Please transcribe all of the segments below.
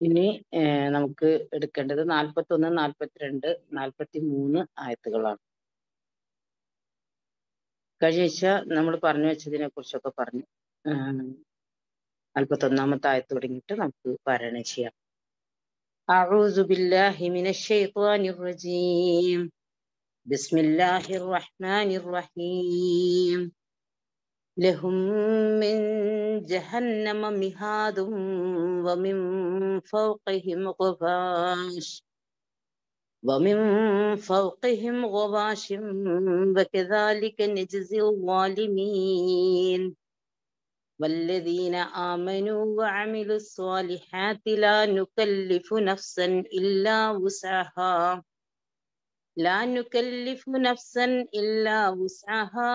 ഇനി ഏഹ് നമുക്ക് എടുക്കേണ്ടത് നാൽപ്പത്തൊന്ന് നാൽപ്പത്തിരണ്ട് നാൽപ്പത്തി മൂന്ന് ആയത്തുകളാണ് കഴിഞ്ഞ ആഴ്ച നമ്മൾ പറഞ്ഞു വെച്ചതിനെ കുറിച്ചൊക്കെ പറഞ്ഞു നാൽപ്പത്തൊന്നാമത്തെ ആയത്ത് തുടങ്ങിയിട്ട് നമുക്ക് പാരായണം ചെയ്യാം أعوذ بالله من الشيطان الرجيم بسم الله الرحمن الرحيم لهم من جهنم مهاد ومن فوقهم غواش ومن فوقهم غواش وكذلك نجزي الظالمين والذين آمنوا وعملوا الصالحات لا نكلف نفسا إلا وسعها لا نكلف نفسا إلا وسعها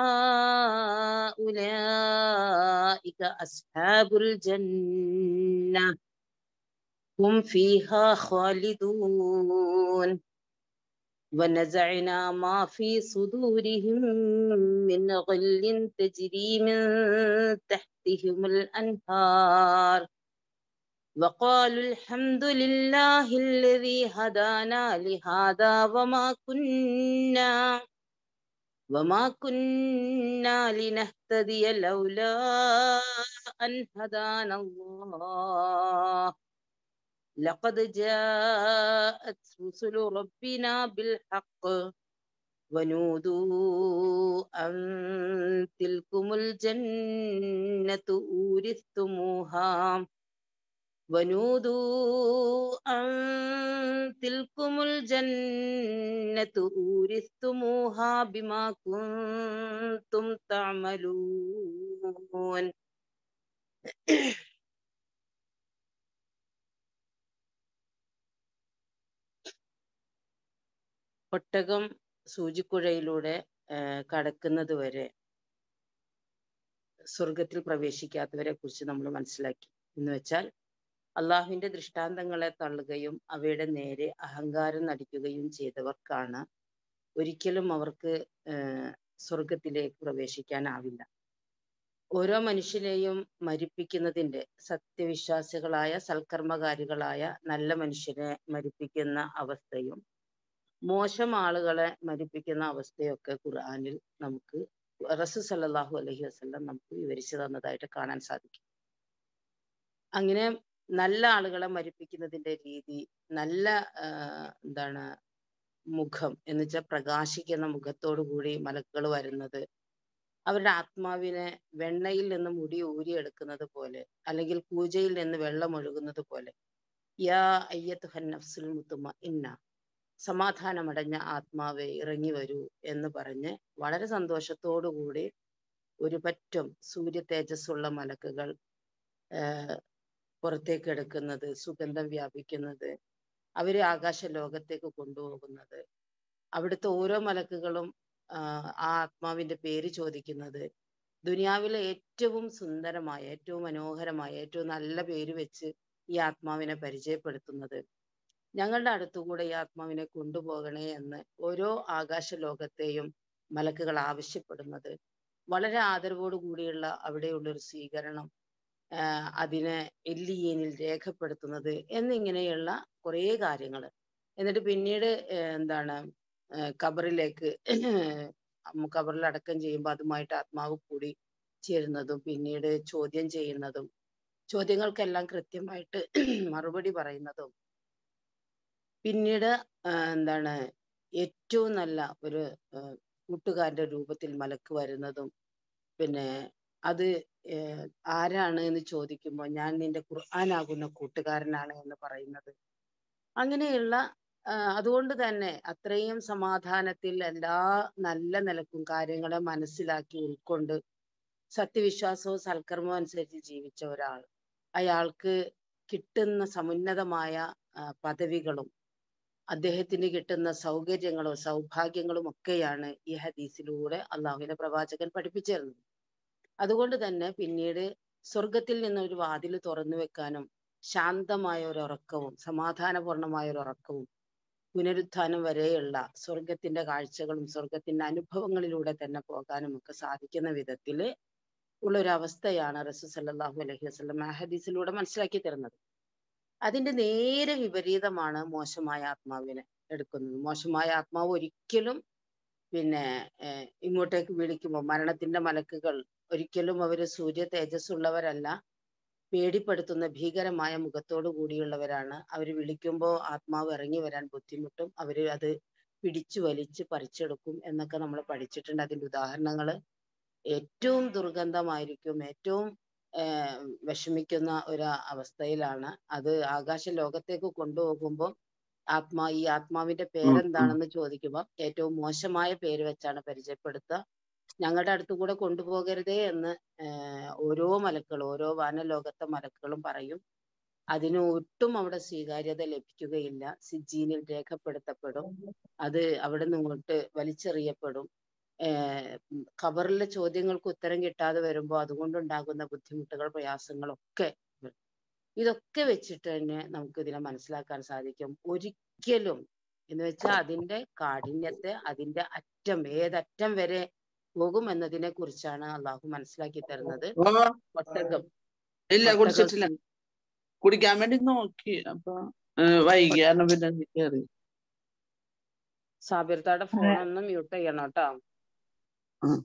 أولئك أصحاب الجنة هم فيها خالدون ونزعنا ما في صدورهم من غل تجري من تحتهم الأنهار وقالوا الحمد لله الذي هدانا لهذا وما كنا وما كنا لنهتدي لولا أن هدانا الله لقد جاءت رسل ربنا بالحق ونودوا أن تلكم الجنة أورثتموها ونودوا أن تلكم الجنة أورثتموها بما كنتم تعملون ഒട്ടകം സൂചിക്കുഴയിലൂടെ കടക്കുന്നത് വരെ സ്വർഗത്തിൽ പ്രവേശിക്കാത്തവരെ കുറിച്ച് നമ്മൾ മനസ്സിലാക്കി എന്ന് വെച്ചാൽ അള്ളാഹുവിന്റെ ദൃഷ്ടാന്തങ്ങളെ തള്ളുകയും അവയുടെ നേരെ അഹങ്കാരം നടിക്കുകയും ചെയ്തവർക്കാണ് ഒരിക്കലും അവർക്ക് സ്വർഗത്തിലേക്ക് പ്രവേശിക്കാനാവില്ല ഓരോ മനുഷ്യനെയും മരിപ്പിക്കുന്നതിന്റെ സത്യവിശ്വാസികളായ സൽക്കർമ്മകാരികളായ നല്ല മനുഷ്യരെ മരിപ്പിക്കുന്ന അവസ്ഥയും മോശം ആളുകളെ മരിപ്പിക്കുന്ന അവസ്ഥയൊക്കെ ഖുർആനിൽ നമുക്ക് റസൂ സല്ലാഹു അലഹി വസ്ലം നമുക്ക് വിവരിച്ചു തന്നതായിട്ട് കാണാൻ സാധിക്കും അങ്ങനെ നല്ല ആളുകളെ മരിപ്പിക്കുന്നതിന്റെ രീതി നല്ല എന്താണ് മുഖം എന്ന് വെച്ചാൽ പ്രകാശിക്കുന്ന മുഖത്തോടു കൂടി മലക്കുകൾ വരുന്നത് അവരുടെ ആത്മാവിനെ വെണ്ണയിൽ നിന്ന് മുടി ഊരിയെടുക്കുന്നത് പോലെ അല്ലെങ്കിൽ പൂജയിൽ നിന്ന് വെള്ളം ഒഴുകുന്നത് പോലെ യാ അയ്യത്ത് നഫ്സുൽ മുത്തുമ ഇന്ന സമാധാനമടഞ്ഞ ആത്മാവെ ഇറങ്ങി വരൂ എന്ന് പറഞ്ഞ് വളരെ സന്തോഷത്തോടുകൂടി ഒരു പറ്റം സൂര്യ തേജസ്സുള്ള മലക്കുകൾ പുറത്തേക്ക് എടുക്കുന്നത് സുഗന്ധം വ്യാപിക്കുന്നത് അവരെ ആകാശ ലോകത്തേക്ക് കൊണ്ടുപോകുന്നത് അവിടുത്തെ ഓരോ മലക്കുകളും ആ ആത്മാവിന്റെ പേര് ചോദിക്കുന്നത് ദുനിയാവിലെ ഏറ്റവും സുന്ദരമായ ഏറ്റവും മനോഹരമായ ഏറ്റവും നല്ല പേര് വെച്ച് ഈ ആത്മാവിനെ പരിചയപ്പെടുത്തുന്നത് ഞങ്ങളുടെ അടുത്തുകൂടെ ഈ ആത്മാവിനെ കൊണ്ടുപോകണേ എന്ന് ഓരോ ആകാശ ലോകത്തെയും മലക്കുകൾ ആവശ്യപ്പെടുന്നത് വളരെ ആദരവോടു കൂടിയുള്ള അവിടെയുള്ള ഒരു സ്വീകരണം അതിനെ എല്ലിയനിൽ രേഖപ്പെടുത്തുന്നത് എന്നിങ്ങനെയുള്ള കുറേ കാര്യങ്ങൾ എന്നിട്ട് പിന്നീട് എന്താണ് കബറിലേക്ക് കബറിൽ അടക്കം ചെയ്യുമ്പോൾ അതുമായിട്ട് ആത്മാവ് കൂടി ചേരുന്നതും പിന്നീട് ചോദ്യം ചെയ്യുന്നതും ചോദ്യങ്ങൾക്കെല്ലാം കൃത്യമായിട്ട് മറുപടി പറയുന്നതും പിന്നീട് എന്താണ് ഏറ്റവും നല്ല ഒരു കൂട്ടുകാരന്റെ രൂപത്തിൽ മലക്ക് വരുന്നതും പിന്നെ അത് ആരാണ് എന്ന് ചോദിക്കുമ്പോൾ ഞാൻ നിന്റെ ഖുർആനാകുന്ന കൂട്ടുകാരനാണ് എന്ന് പറയുന്നത് അങ്ങനെയുള്ള അതുകൊണ്ട് തന്നെ അത്രയും സമാധാനത്തിൽ എല്ലാ നല്ല നിലക്കും കാര്യങ്ങളെ മനസ്സിലാക്കി ഉൾക്കൊണ്ട് സത്യവിശ്വാസവും സൽക്കർമ്മവും അനുസരിച്ച് ജീവിച്ച ഒരാൾ അയാൾക്ക് കിട്ടുന്ന സമുന്നതമായ പദവികളും അദ്ദേഹത്തിന് കിട്ടുന്ന സൗകര്യങ്ങളും സൗഭാഗ്യങ്ങളും ഒക്കെയാണ് ഈ ഹദീസിലൂടെ അള്ളാഹുവിന്റെ പ്രവാചകൻ പഠിപ്പിച്ചു തരുന്നത് അതുകൊണ്ട് തന്നെ പിന്നീട് സ്വർഗത്തിൽ നിന്ന് ഒരു വാതിൽ തുറന്നു വെക്കാനും ശാന്തമായ ഒരു ഉറക്കവും സമാധാനപൂർണമായ ഒരു ഉറക്കവും പുനരുത്ഥാനം വരെയുള്ള സ്വർഗത്തിന്റെ കാഴ്ചകളും സ്വർഗത്തിന്റെ അനുഭവങ്ങളിലൂടെ തന്നെ പോകാനും ഒക്കെ സാധിക്കുന്ന വിധത്തിൽ ഉള്ള ഒരു അവസ്ഥയാണ് റസൂ സല്ലല്ലാഹു അലൈഹി വസല്ലം ആ ഹദീസിലൂടെ മനസ്സിലാക്കി തരുന്നത് അതിന്റെ നേരെ വിപരീതമാണ് മോശമായ ആത്മാവിനെ എടുക്കുന്നത് മോശമായ ആത്മാവ് ഒരിക്കലും പിന്നെ ഏഹ്, ഇങ്ങോട്ടേക്ക് വിളിക്കുമ്പോൾ മരണത്തിന്റെ മലക്കുകൾ ഒരിക്കലും അവര് സൂര്യ തേജസ്സുള്ളവരല്ല പേടിപ്പെടുത്തുന്ന ഭീകരമായ മുഖത്തോടു കൂടിയുള്ളവരാണ് അവര് വിളിക്കുമ്പോൾ ആത്മാവ് ഇറങ്ങി വരാൻ ബുദ്ധിമുട്ടും അവര് അത് പിടിച്ചു വലിച്ച് പറിച്ചെടുക്കും എന്നൊക്കെ നമ്മൾ പഠിച്ചിട്ടുണ്ട് അതിന്റെ ഉദാഹരണങ്ങള് ഏറ്റവും ദുർഗന്ധമായിരിക്കും ഏറ്റവും ഏഹ്, വിഷമിക്കുന്ന ഒരു അവസ്ഥയിലാണ് അത് ആകാശ ലോകത്തേക്ക് കൊണ്ടുപോകുമ്പോൾ ആത്മാ ഈ ആത്മാവിന്റെ പേരെന്താണെന്ന് ചോദിക്കുമ്പോൾ ഏറ്റവും മോശമായ പേര് വെച്ചാണ് പരിചയപ്പെടുത്തുക ഞങ്ങളുടെ അടുത്ത് കൂടെ കൊണ്ടുപോകരുതേ എന്ന് ഏഹ്, ഓരോ മലക്കുകളും ഓരോ വാനലോകത്തെ മലക്കുകളും പറയും അതിന് ഒട്ടും അവിടെ സ്വീകാര്യത ലഭിക്കുകയില്ല സിജീനിൽ രേഖപ്പെടുത്തപ്പെടും അത് അവിടെ നിന്ന് ഇങ്ങോട്ട് വലിച്ചെറിയപ്പെടും ഏഹ് ഉം ഖബറിലെ ചോദ്യങ്ങൾക്ക് ഉത്തരം കിട്ടാതെ വരുമ്പോൾ അതുകൊണ്ടുണ്ടാകുന്ന ബുദ്ധിമുട്ടുകൾ പ്രയാസങ്ങളൊക്കെ ഉണ്ട്. ഇതൊക്കെ വെച്ചിട്ട് തന്നെ നമുക്ക് ഇതിനെ മനസ്സിലാക്കാൻ സാധിക്കും ഒരിക്കലും എന്ന് വെച്ചാൽ അതിന്റെ കാഠിന്യത്തെ അതിന്റെ അറ്റം ഏതറ്റം വരെ പോകും എന്നതിനെ കുറിച്ചാണ് അള്ളാഹു മനസ്സിലാക്കി തരുന്നത് ഓ ഒട്ടകം ഇല്ല ഒട്ടകം കുടിച്ചിട്ടില്ല സൂ- കുടിക്കാൻ വേണ്ടി നോക്കി അപ്പൊ ഏഹ് വൈകി കാരണം പിന്നെ കയറി സാബിർത്താടെ ഫോൺ ഒന്ന് മ്യൂട്ട് ചെയ്യണം കേട്ടോ ഉം.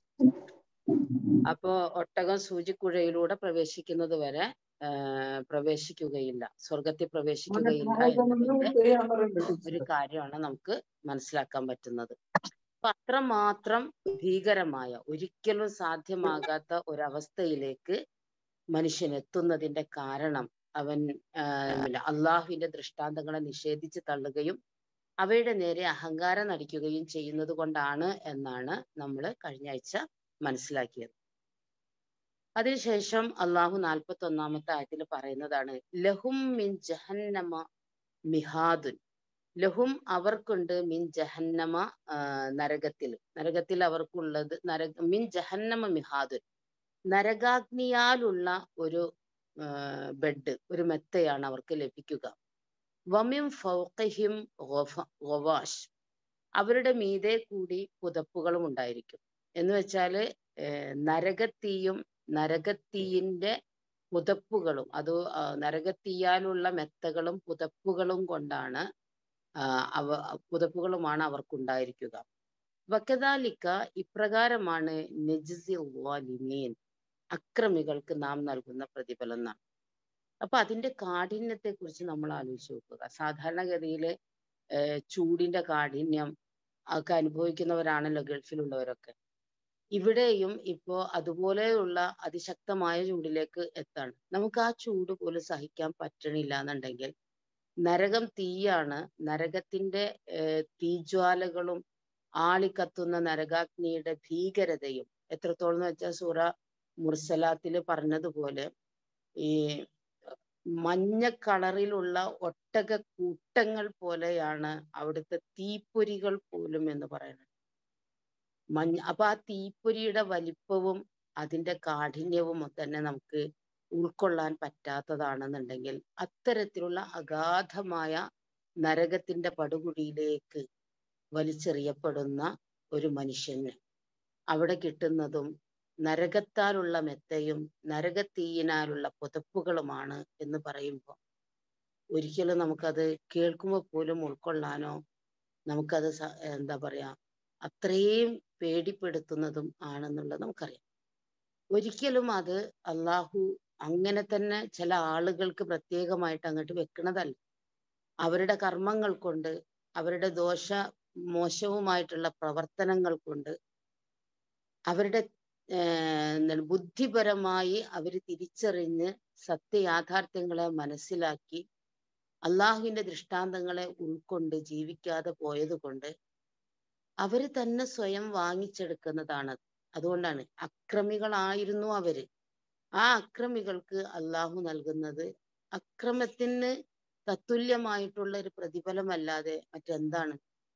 അപ്പോ ഒട്ടകം സൂചിക്കുഴയിലൂടെ പ്രവേശിക്കുന്നത് വരെ ആ, പ്രവേശിക്കുകയില്ല സ്വർഗത്തിൽ പ്രവേശിക്കുകയില്ല എന്നതിന്റെ ഒരു കാര്യമാണ് നമുക്ക് മനസ്സിലാക്കാൻ പറ്റുന്നത് അപ്പൊ അത്രമാത്രം ഭീകരമായ ഒരിക്കലും സാധ്യമാകാത്ത ഒരവസ്ഥയിലേക്ക് മനുഷ്യൻ എത്തുന്നതിന്റെ കാരണം അവൻ ആ, പിന്നെ അള്ളാഹുവിന്റെ ദൃഷ്ടാന്തങ്ങളെ നിഷേധിച്ച് തള്ളുകയും അവയുടെ നേരെ അഹങ്കാരം നടിക്കുകയും ചെയ്യുന്നത് കൊണ്ടാണ് എന്നാണ് നമ്മൾ കഴിഞ്ഞ ആഴ്ച മനസ്സിലാക്കിയത് അതിനുശേഷം അള്ളാഹു നാൽപ്പത്തി ഒന്നാമത്തെ ആയത്തിൽ പറയുന്നതാണ് ലഹും മിൻ ജഹന്നമ മിഹാദുൻ ലഹും അവർക്കുണ്ട് മിൻ ജഹന്നമ ആ, നരകത്തിൽ നരകത്തിൽ അവർക്കുള്ളത് നരക മിൻ ജഹന്നമ മിഹാദുൻ നരകാഗ്നിയാലുള്ള ഒരു ബെഡ് ഒരു മെത്തയാണ് അവർക്ക് ലഭിക്കുക വമിൻ ഫൗഖഹിം ഗൊഫ- ഗൊവാഷ് അവരുടെ മീതെ കൂടി പുതപ്പുകളും ഉണ്ടായിരിക്കും എന്ന് വെച്ചാല് ഏർ നരകത്തീയും നരകത്തീയിന്റെ പുതപ്പുകളും അത് ആ, നരകത്തീയാലുള്ള മെത്തകളും പുതപ്പുകളും കൊണ്ടാണ് ആ, അവ പുതപ്പുകളുമാണ് അവർക്കുണ്ടായിരിക്കുക വക്കദാലിക്ക ഇപ്രകാരമാണ് നജ്സി വാലിമീൻ അക്രമികൾക്ക് നാം നൽകുന്ന പ്രതിഫലം എന്നാണ് അപ്പൊ അതിന്റെ കാഠിന്യത്തെ കുറിച്ച് നമ്മൾ ആലോചിച്ച് നോക്കുക സാധാരണഗതിയില് ഏഹ് ചൂടിന്റെ കാഠിന്യം ഒക്കെ അനുഭവിക്കുന്നവരാണല്ലോ ഗൾഫിലുള്ളവരൊക്കെ ഇവിടെയും ഇപ്പോ അതുപോലെയുള്ള അതിശക്തമായ ചൂടിലേക്ക് എത്താണ് നമുക്ക് ആ ചൂട് പോലും സഹിക്കാൻ പറ്റണില്ല എന്നുണ്ടെങ്കിൽ നരകം തീയാണ് നരകത്തിന്റെ ഏഹ് തീജ്വാലകളും ആളിക്കത്തുന്ന നരകാഗ്നിയുടെ ഭീകരതയും എത്രത്തോളം എന്ന് വെച്ചാൽ സൂറ മുർസലാത്തില് പറഞ്ഞതുപോലെ ഈ മഞ്ഞ കളറിലുള്ള ഒട്ടക കൂട്ടങ്ങൾ പോലെയാണ് അവിടുത്തെ തീപ്പൊരികൾ പോലും എന്ന് പറയുന്നത് മഞ്ഞ അപ്പൊ ആ തീപ്പൊരിയുടെ വലിപ്പവും അതിന്റെ കാഠിന്യവും തന്നെ നമുക്ക് ഉൾക്കൊള്ളാൻ പറ്റാത്തതാണെന്നുണ്ടെങ്കിൽ അത്തരത്തിലുള്ള അഗാധമായ നരകത്തിന്റെ പടുകുഴിയിലേക്ക് വലിച്ചെറിയപ്പെടുന്ന ഒരു മനുഷ്യന് അവിടെ കിട്ടുന്നതും നരകത്താലുള്ള മെത്തയും നരകത്തീയിനാലുള്ള പുതപ്പുകളുമാണ് എന്ന് പറയുമ്പോൾ ഒരിക്കലും നമുക്കത് കേൾക്കുമ്പോൾ പോലും ഉൾക്കൊള്ളാനോ നമുക്കത് സ- എന്താ പറയാ അത്രയും പേടിപ്പെടുത്തുന്നതും ആണെന്നുള്ളത് നമുക്കറിയാം ഒരിക്കലും അത് അള്ളാഹു അങ്ങനെ തന്നെ ചില ആളുകൾക്ക് പ്രത്യേകമായിട്ട് അങ്ങോട്ട് വെക്കണതല്ല അവരുടെ കർമ്മങ്ങൾ കൊണ്ട് അവരുടെ ദോഷ മോശവുമായിട്ടുള്ള പ്രവർത്തനങ്ങൾ കൊണ്ട് അവരുടെ ഏർ എന്താണ് ബുദ്ധിപരമായി അവർ തിരിച്ചറിഞ്ഞ് സത്യയാഥാർത്ഥ്യങ്ങളെ മനസ്സിലാക്കി അള്ളാഹുവിന്റെ ദൃഷ്ടാന്തങ്ങളെ ഉൾക്കൊണ്ട് ജീവിക്കാതെ പോയത് കൊണ്ട് അവര് തന്നെ സ്വയം വാങ്ങിച്ചെടുക്കുന്നതാണ് അതുകൊണ്ടാണ് അക്രമികളായിരുന്നു അവര് ആ അക്രമികൾക്ക് അള്ളാഹു നൽകുന്നത് അക്രമത്തിന് തത്തുല്യമായിട്ടുള്ള ഒരു പ്രതിഫലമല്ലാതെ മറ്റെന്താണ്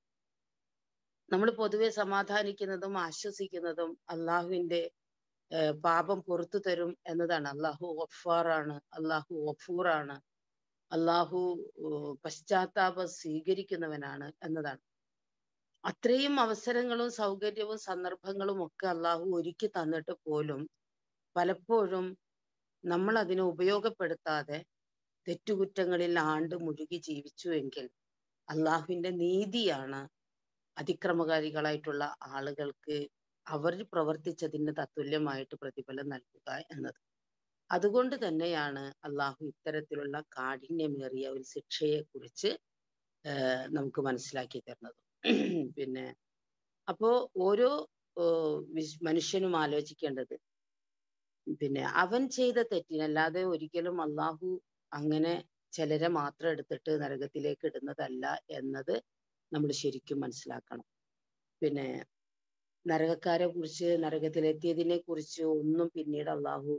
നമ്മൾ പൊതുവെ സമാധാനിക്കുന്നതും ആശ്വസിക്കുന്നതും അള്ളാഹുവിന്റെ ഏഹ് പാപം പുറത്തു തരും എന്നതാണ് അള്ളാഹു ഗഫാറാണ് അള്ളാഹു ഗഫൂറാണ് അള്ളാഹു ഏഹ് പശ്ചാത്താപം സ്വീകരിക്കുന്നവനാണ് എന്നതാണ് അത്രയും അവസരങ്ങളും സൗകര്യവും സന്ദർഭങ്ങളും ഒക്കെ അള്ളാഹു ഒരുക്കി തന്നിട്ട് പോലും പലപ്പോഴും നമ്മൾ അതിനെ ഉപയോഗപ്പെടുത്താതെ തെറ്റുകുറ്റങ്ങളിൽ ആണ്ട് മുഴുകി ജീവിച്ചു എങ്കിൽ അള്ളാഹുവിന്റെ നീതിയാണ് അതിക്രമകാരികളായിട്ടുള്ള ആളുകൾക്ക് അവർ പ്രവർത്തിച്ചതിന് തത്തുല്യമായിട്ട് പ്രതിഫലം നൽകുക എന്നത് അതുകൊണ്ട് തന്നെയാണ് അള്ളാഹു ഇത്തരത്തിലുള്ള കാഠിന്യമേറിയ ഒരു ശിക്ഷയെ കുറിച്ച് നമുക്ക് മനസ്സിലാക്കി തരുന്നത് പിന്നെ അപ്പോ ഓരോ മനുഷ്യനും ആലോചിക്കേണ്ടത് പിന്നെ അവൻ ചെയ്ത തെറ്റിനല്ലാതെ ഒരിക്കലും അള്ളാഹു അങ്ങനെ ചിലരെ മാത്രം എടുത്തിട്ട് നരകത്തിലേക്ക് ഇടുന്നതല്ല എന്നത് നമ്മൾ ശരിക്കും മനസ്സിലാക്കണം പിന്നെ നരകക്കാരെ കുറിച്ച് നരകത്തിലെത്തിയതിനെ കുറിച്ച് ഒന്നും പിന്നീട് അള്ളാഹു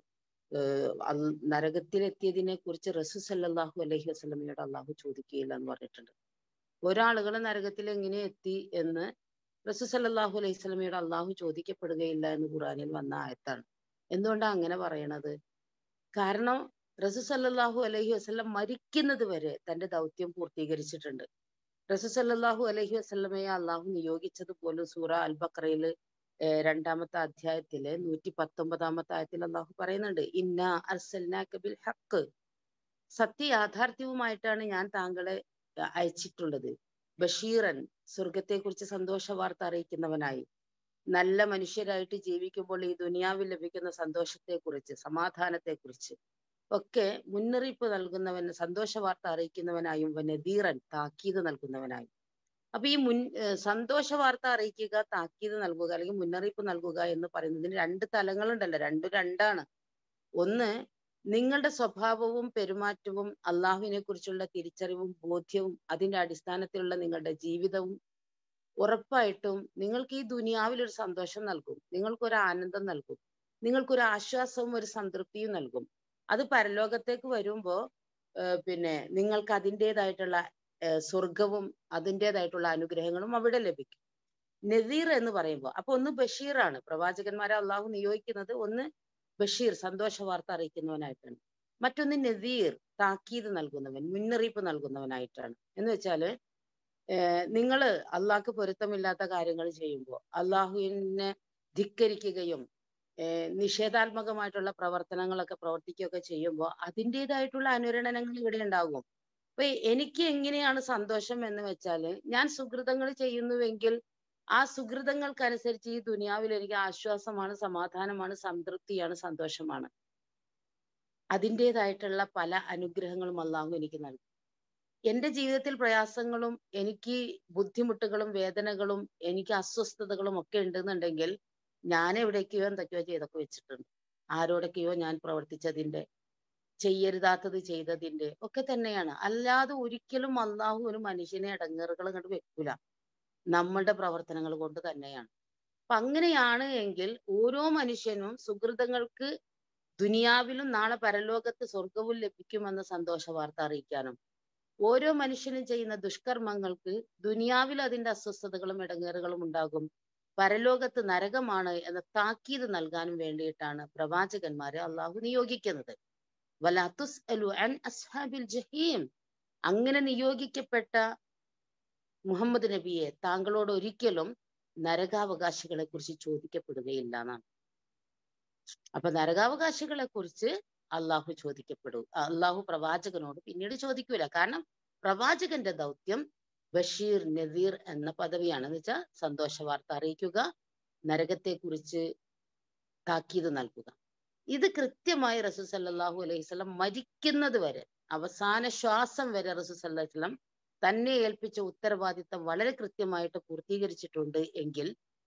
നരകത്തിലെത്തിയതിനെ കുറിച്ച് റസൂ സല്ലാഹു അലഹി വസ്ലമയോട് അള്ളാഹു ചോദിക്കുകയില്ല എന്ന് പറഞ്ഞിട്ടുണ്ട് ഒരാളുകൾ നരകത്തിൽ എങ്ങനെ എത്തി എന്ന് റസൂ സല്ലാഹു അലൈഹി സ്വലമയോട് അള്ളാഹു ചോദിക്കപ്പെടുകയില്ല എന്ന് ഖുറാനിൽ വന്ന ആയത്താണ് എന്തുകൊണ്ടാണ് അങ്ങനെ പറയണത് കാരണം റസൂ സല്ലാഹു അലൈഹി വസ്ലം മരിക്കുന്നത് വരെ തന്റെ ദൗത്യം പൂർത്തീകരിച്ചിട്ടുണ്ട് റസൂ സല്ലാഹു അലൈഹി വസ്ലമയെ അള്ളാഹു നിയോഗിച്ചത് പോലും സൂറ അൽ ബക്രയില് രണ്ടാമത്തെ അധ്യായത്തില് നൂറ്റി പത്തൊമ്പതാമത്തെ ആയത്തിൽ അള്ളാഹു പറയുന്നുണ്ട് ഇന്ന അർസൽനാക ബിൽ ഹക്ക് സത്യ യാഥാർത്ഥ്യവുമായിട്ടാണ് ഞാൻ താങ്കളെ അയച്ചിട്ടുള്ളത് ബഷീറൻ സ്വർഗത്തെക്കുറിച്ച് സന്തോഷ വാർത്ത അറിയിക്കുന്നവനായി നല്ല മനുഷ്യരായിട്ട് ജീവിക്കുമ്പോൾ ഈ ദുനിയാവിൽ ലഭിക്കുന്ന സന്തോഷത്തെക്കുറിച്ച് സമാധാനത്തെക്കുറിച്ച് ഒക്കെ മുന്നറിയിപ്പ് നൽകുന്നവൻ സന്തോഷ വാർത്ത അറിയിക്കുന്നവനായും നദീറൻ താക്കീത് നൽകുന്നവനായും അപ്പൊ ഈ മുൻ സന്തോഷ വാർത്ത അറിയിക്കുക താക്കീത് നൽകുക അല്ലെങ്കിൽ മുന്നറിയിപ്പ് നൽകുക എന്ന് പറയുന്നതിന് രണ്ട് തലങ്ങളുണ്ടല്ലോ രണ്ടും രണ്ടാണ് ഒന്ന് നിങ്ങളുടെ സ്വഭാവവും പെരുമാറ്റവും അള്ളാഹുവിനെ കുറിച്ചുള്ള തിരിച്ചറിവും ബോധ്യവും അതിന്റെ അടിസ്ഥാനത്തിലുള്ള നിങ്ങളുടെ ജീവിതവും ഉറപ്പായിട്ടും നിങ്ങൾക്ക് ഈ ദുനിയാവിൽ ഒരു സന്തോഷം നൽകും നിങ്ങൾക്കൊരു ആനന്ദം നൽകും നിങ്ങൾക്കൊരു ആശ്വാസവും ഒരു സംതൃപ്തിയും നൽകും അത് പരലോകത്തേക്ക് വരുമ്പോ പിന്നെ നിങ്ങൾക്ക് അതിൻ്റെതായിട്ടുള്ള സ്വർഗവും അതിൻ്റെതായിട്ടുള്ള അനുഗ്രഹങ്ങളും അവിടെ ലഭിക്കും നദീർ എന്ന് പറയുമ്പോൾ അപ്പൊ ഒന്ന് ബഷീറാണ് പ്രവാചകന്മാരെ അള്ളാഹു നിയോഗിക്കുന്നത് ഒന്ന് ബഷീർ സന്തോഷ വാർത്ത അറിയിക്കുന്നവനായിട്ടാണ് മറ്റൊന്ന് നദീർ താക്കീത് നൽകുന്നവൻ മുന്നറിയിപ്പ് നൽകുന്നവനായിട്ടാണ് എന്ന് വെച്ചാല് നിങ്ങൾ അള്ളാഹ്ക്ക് പൊരുത്തമില്ലാത്ത കാര്യങ്ങൾ ചെയ്യുമ്പോൾ അള്ളാഹുവിനെ ധിക്കരിക്കുകയും നിഷേധാത്മകമായിട്ടുള്ള പ്രവർത്തനങ്ങളൊക്കെ പ്രവർത്തിക്കുകയൊക്കെ ചെയ്യുമ്പോൾ അതിൻ്റെതായിട്ടുള്ള അനുരണനങ്ങൾ ഇവിടെ ഉണ്ടാകും അപ്പൊ എനിക്ക് എങ്ങനെയാണ് സന്തോഷം എന്ന് വെച്ചാൽ ഞാൻ സുഹൃതങ്ങൾ ചെയ്യുന്നുവെങ്കിൽ ആ സുഹൃതങ്ങൾക്കനുസരിച്ച് ഈ ദുനിയാവിൽ എനിക്ക് ആശ്വാസമാണ് സമാധാനമാണ് സംതൃപ്തിയാണ് സന്തോഷമാണ് അതിൻ്റെതായിട്ടുള്ള പല അനുഗ്രഹങ്ങളും അള്ളാഹു എനിക്ക് നൽകും എന്റെ ജീവിതത്തിൽ പ്രയാസങ്ങളും എനിക്ക് ബുദ്ധിമുട്ടുകളും വേദനകളും എനിക്ക് അസ്വസ്ഥതകളും ഒക്കെ ഉണ്ടെന്നുണ്ടെങ്കിൽ ഞാൻ എവിടേക്കോ എന്തൊക്കെയോ ചെയ്തൊക്കെ വെച്ചിട്ടുണ്ട് ആരോടൊക്കെയോ ഞാൻ പ്രവർത്തിച്ചതിന്റെ ചെയ്യരുതാത്തത് ചെയ്തതിന്റെ ഒക്കെ തന്നെയാണ് അല്ലാതെ ഒരിക്കലും അള്ളാഹു ഒരു മനുഷ്യനെ ഇടങ്ങേറുകൾ കണ്ട് വെക്കൂല നമ്മളുടെ പ്രവർത്തനങ്ങൾ കൊണ്ട് തന്നെയാണ് അപ്പൊ അങ്ങനെയാണ് എങ്കിൽ ഓരോ മനുഷ്യനും സുഹൃതങ്ങൾക്ക് ദുനിയാവിലും നാളെ പരലോകത്ത് സ്വർഗവും ലഭിക്കുമെന്ന സന്തോഷ വാർത്ത അറിയിക്കാനും ഓരോ മനുഷ്യനും ചെയ്യുന്ന ദുഷ്കർമ്മങ്ങൾക്ക് ദുനിയാവിൽ അതിന്റെ അസ്വസ്ഥതകളും ഇടങ്ങേറുകളും ഉണ്ടാകും പരലോകത്ത് നരകമാണ് എന്ന താക്കീത് നൽകാനും വേണ്ടിയിട്ടാണ് പ്രവാചകന്മാരെ അള്ളാഹു നിയോഗിക്കുന്നത് വലാത്തുസ് അലു അൻ അസ്ഹാബിൽ ജഹീം അങ്ങനെ നിയോഗിക്കപ്പെട്ട മുഹമ്മദ് നബിയെ താങ്കളോട് ഒരിക്കലും നരകാവകാശികളെ കുറിച്ച് ചോദിക്കപ്പെടുകയില്ല എന്നാണ് അപ്പൊ നരകാവകാശികളെ കുറിച്ച് അള്ളാഹു ചോദിക്കപ്പെടും അള്ളാഹു പ്രവാചകനോട് പിന്നീട് ചോദിക്കൂല കാരണം പ്രവാചകന്റെ ദൗത്യം ബഷീർ നദീർ എന്ന പദവിയാണ് എന്ന് വെച്ചാൽ സന്തോഷ വാർത്ത അറിയിക്കുക നരകത്തെ കുറിച്ച് താക്കീത് നൽകുക ഇത് കൃത്യമായി റസൂൽ സല്ലാഹു അലൈഹി സ്വലം മരിക്കുന്നത് വരെ അവസാന ശ്വാസം വരെ റസൂൽ സല്ലാഹു വസ്ലം തന്നെ ഏൽപ്പിച്ച ഉത്തരവാദിത്തം വളരെ കൃത്യമായിട്ട് പൂർത്തീകരിച്ചിട്ടുണ്ട് എങ്കിൽ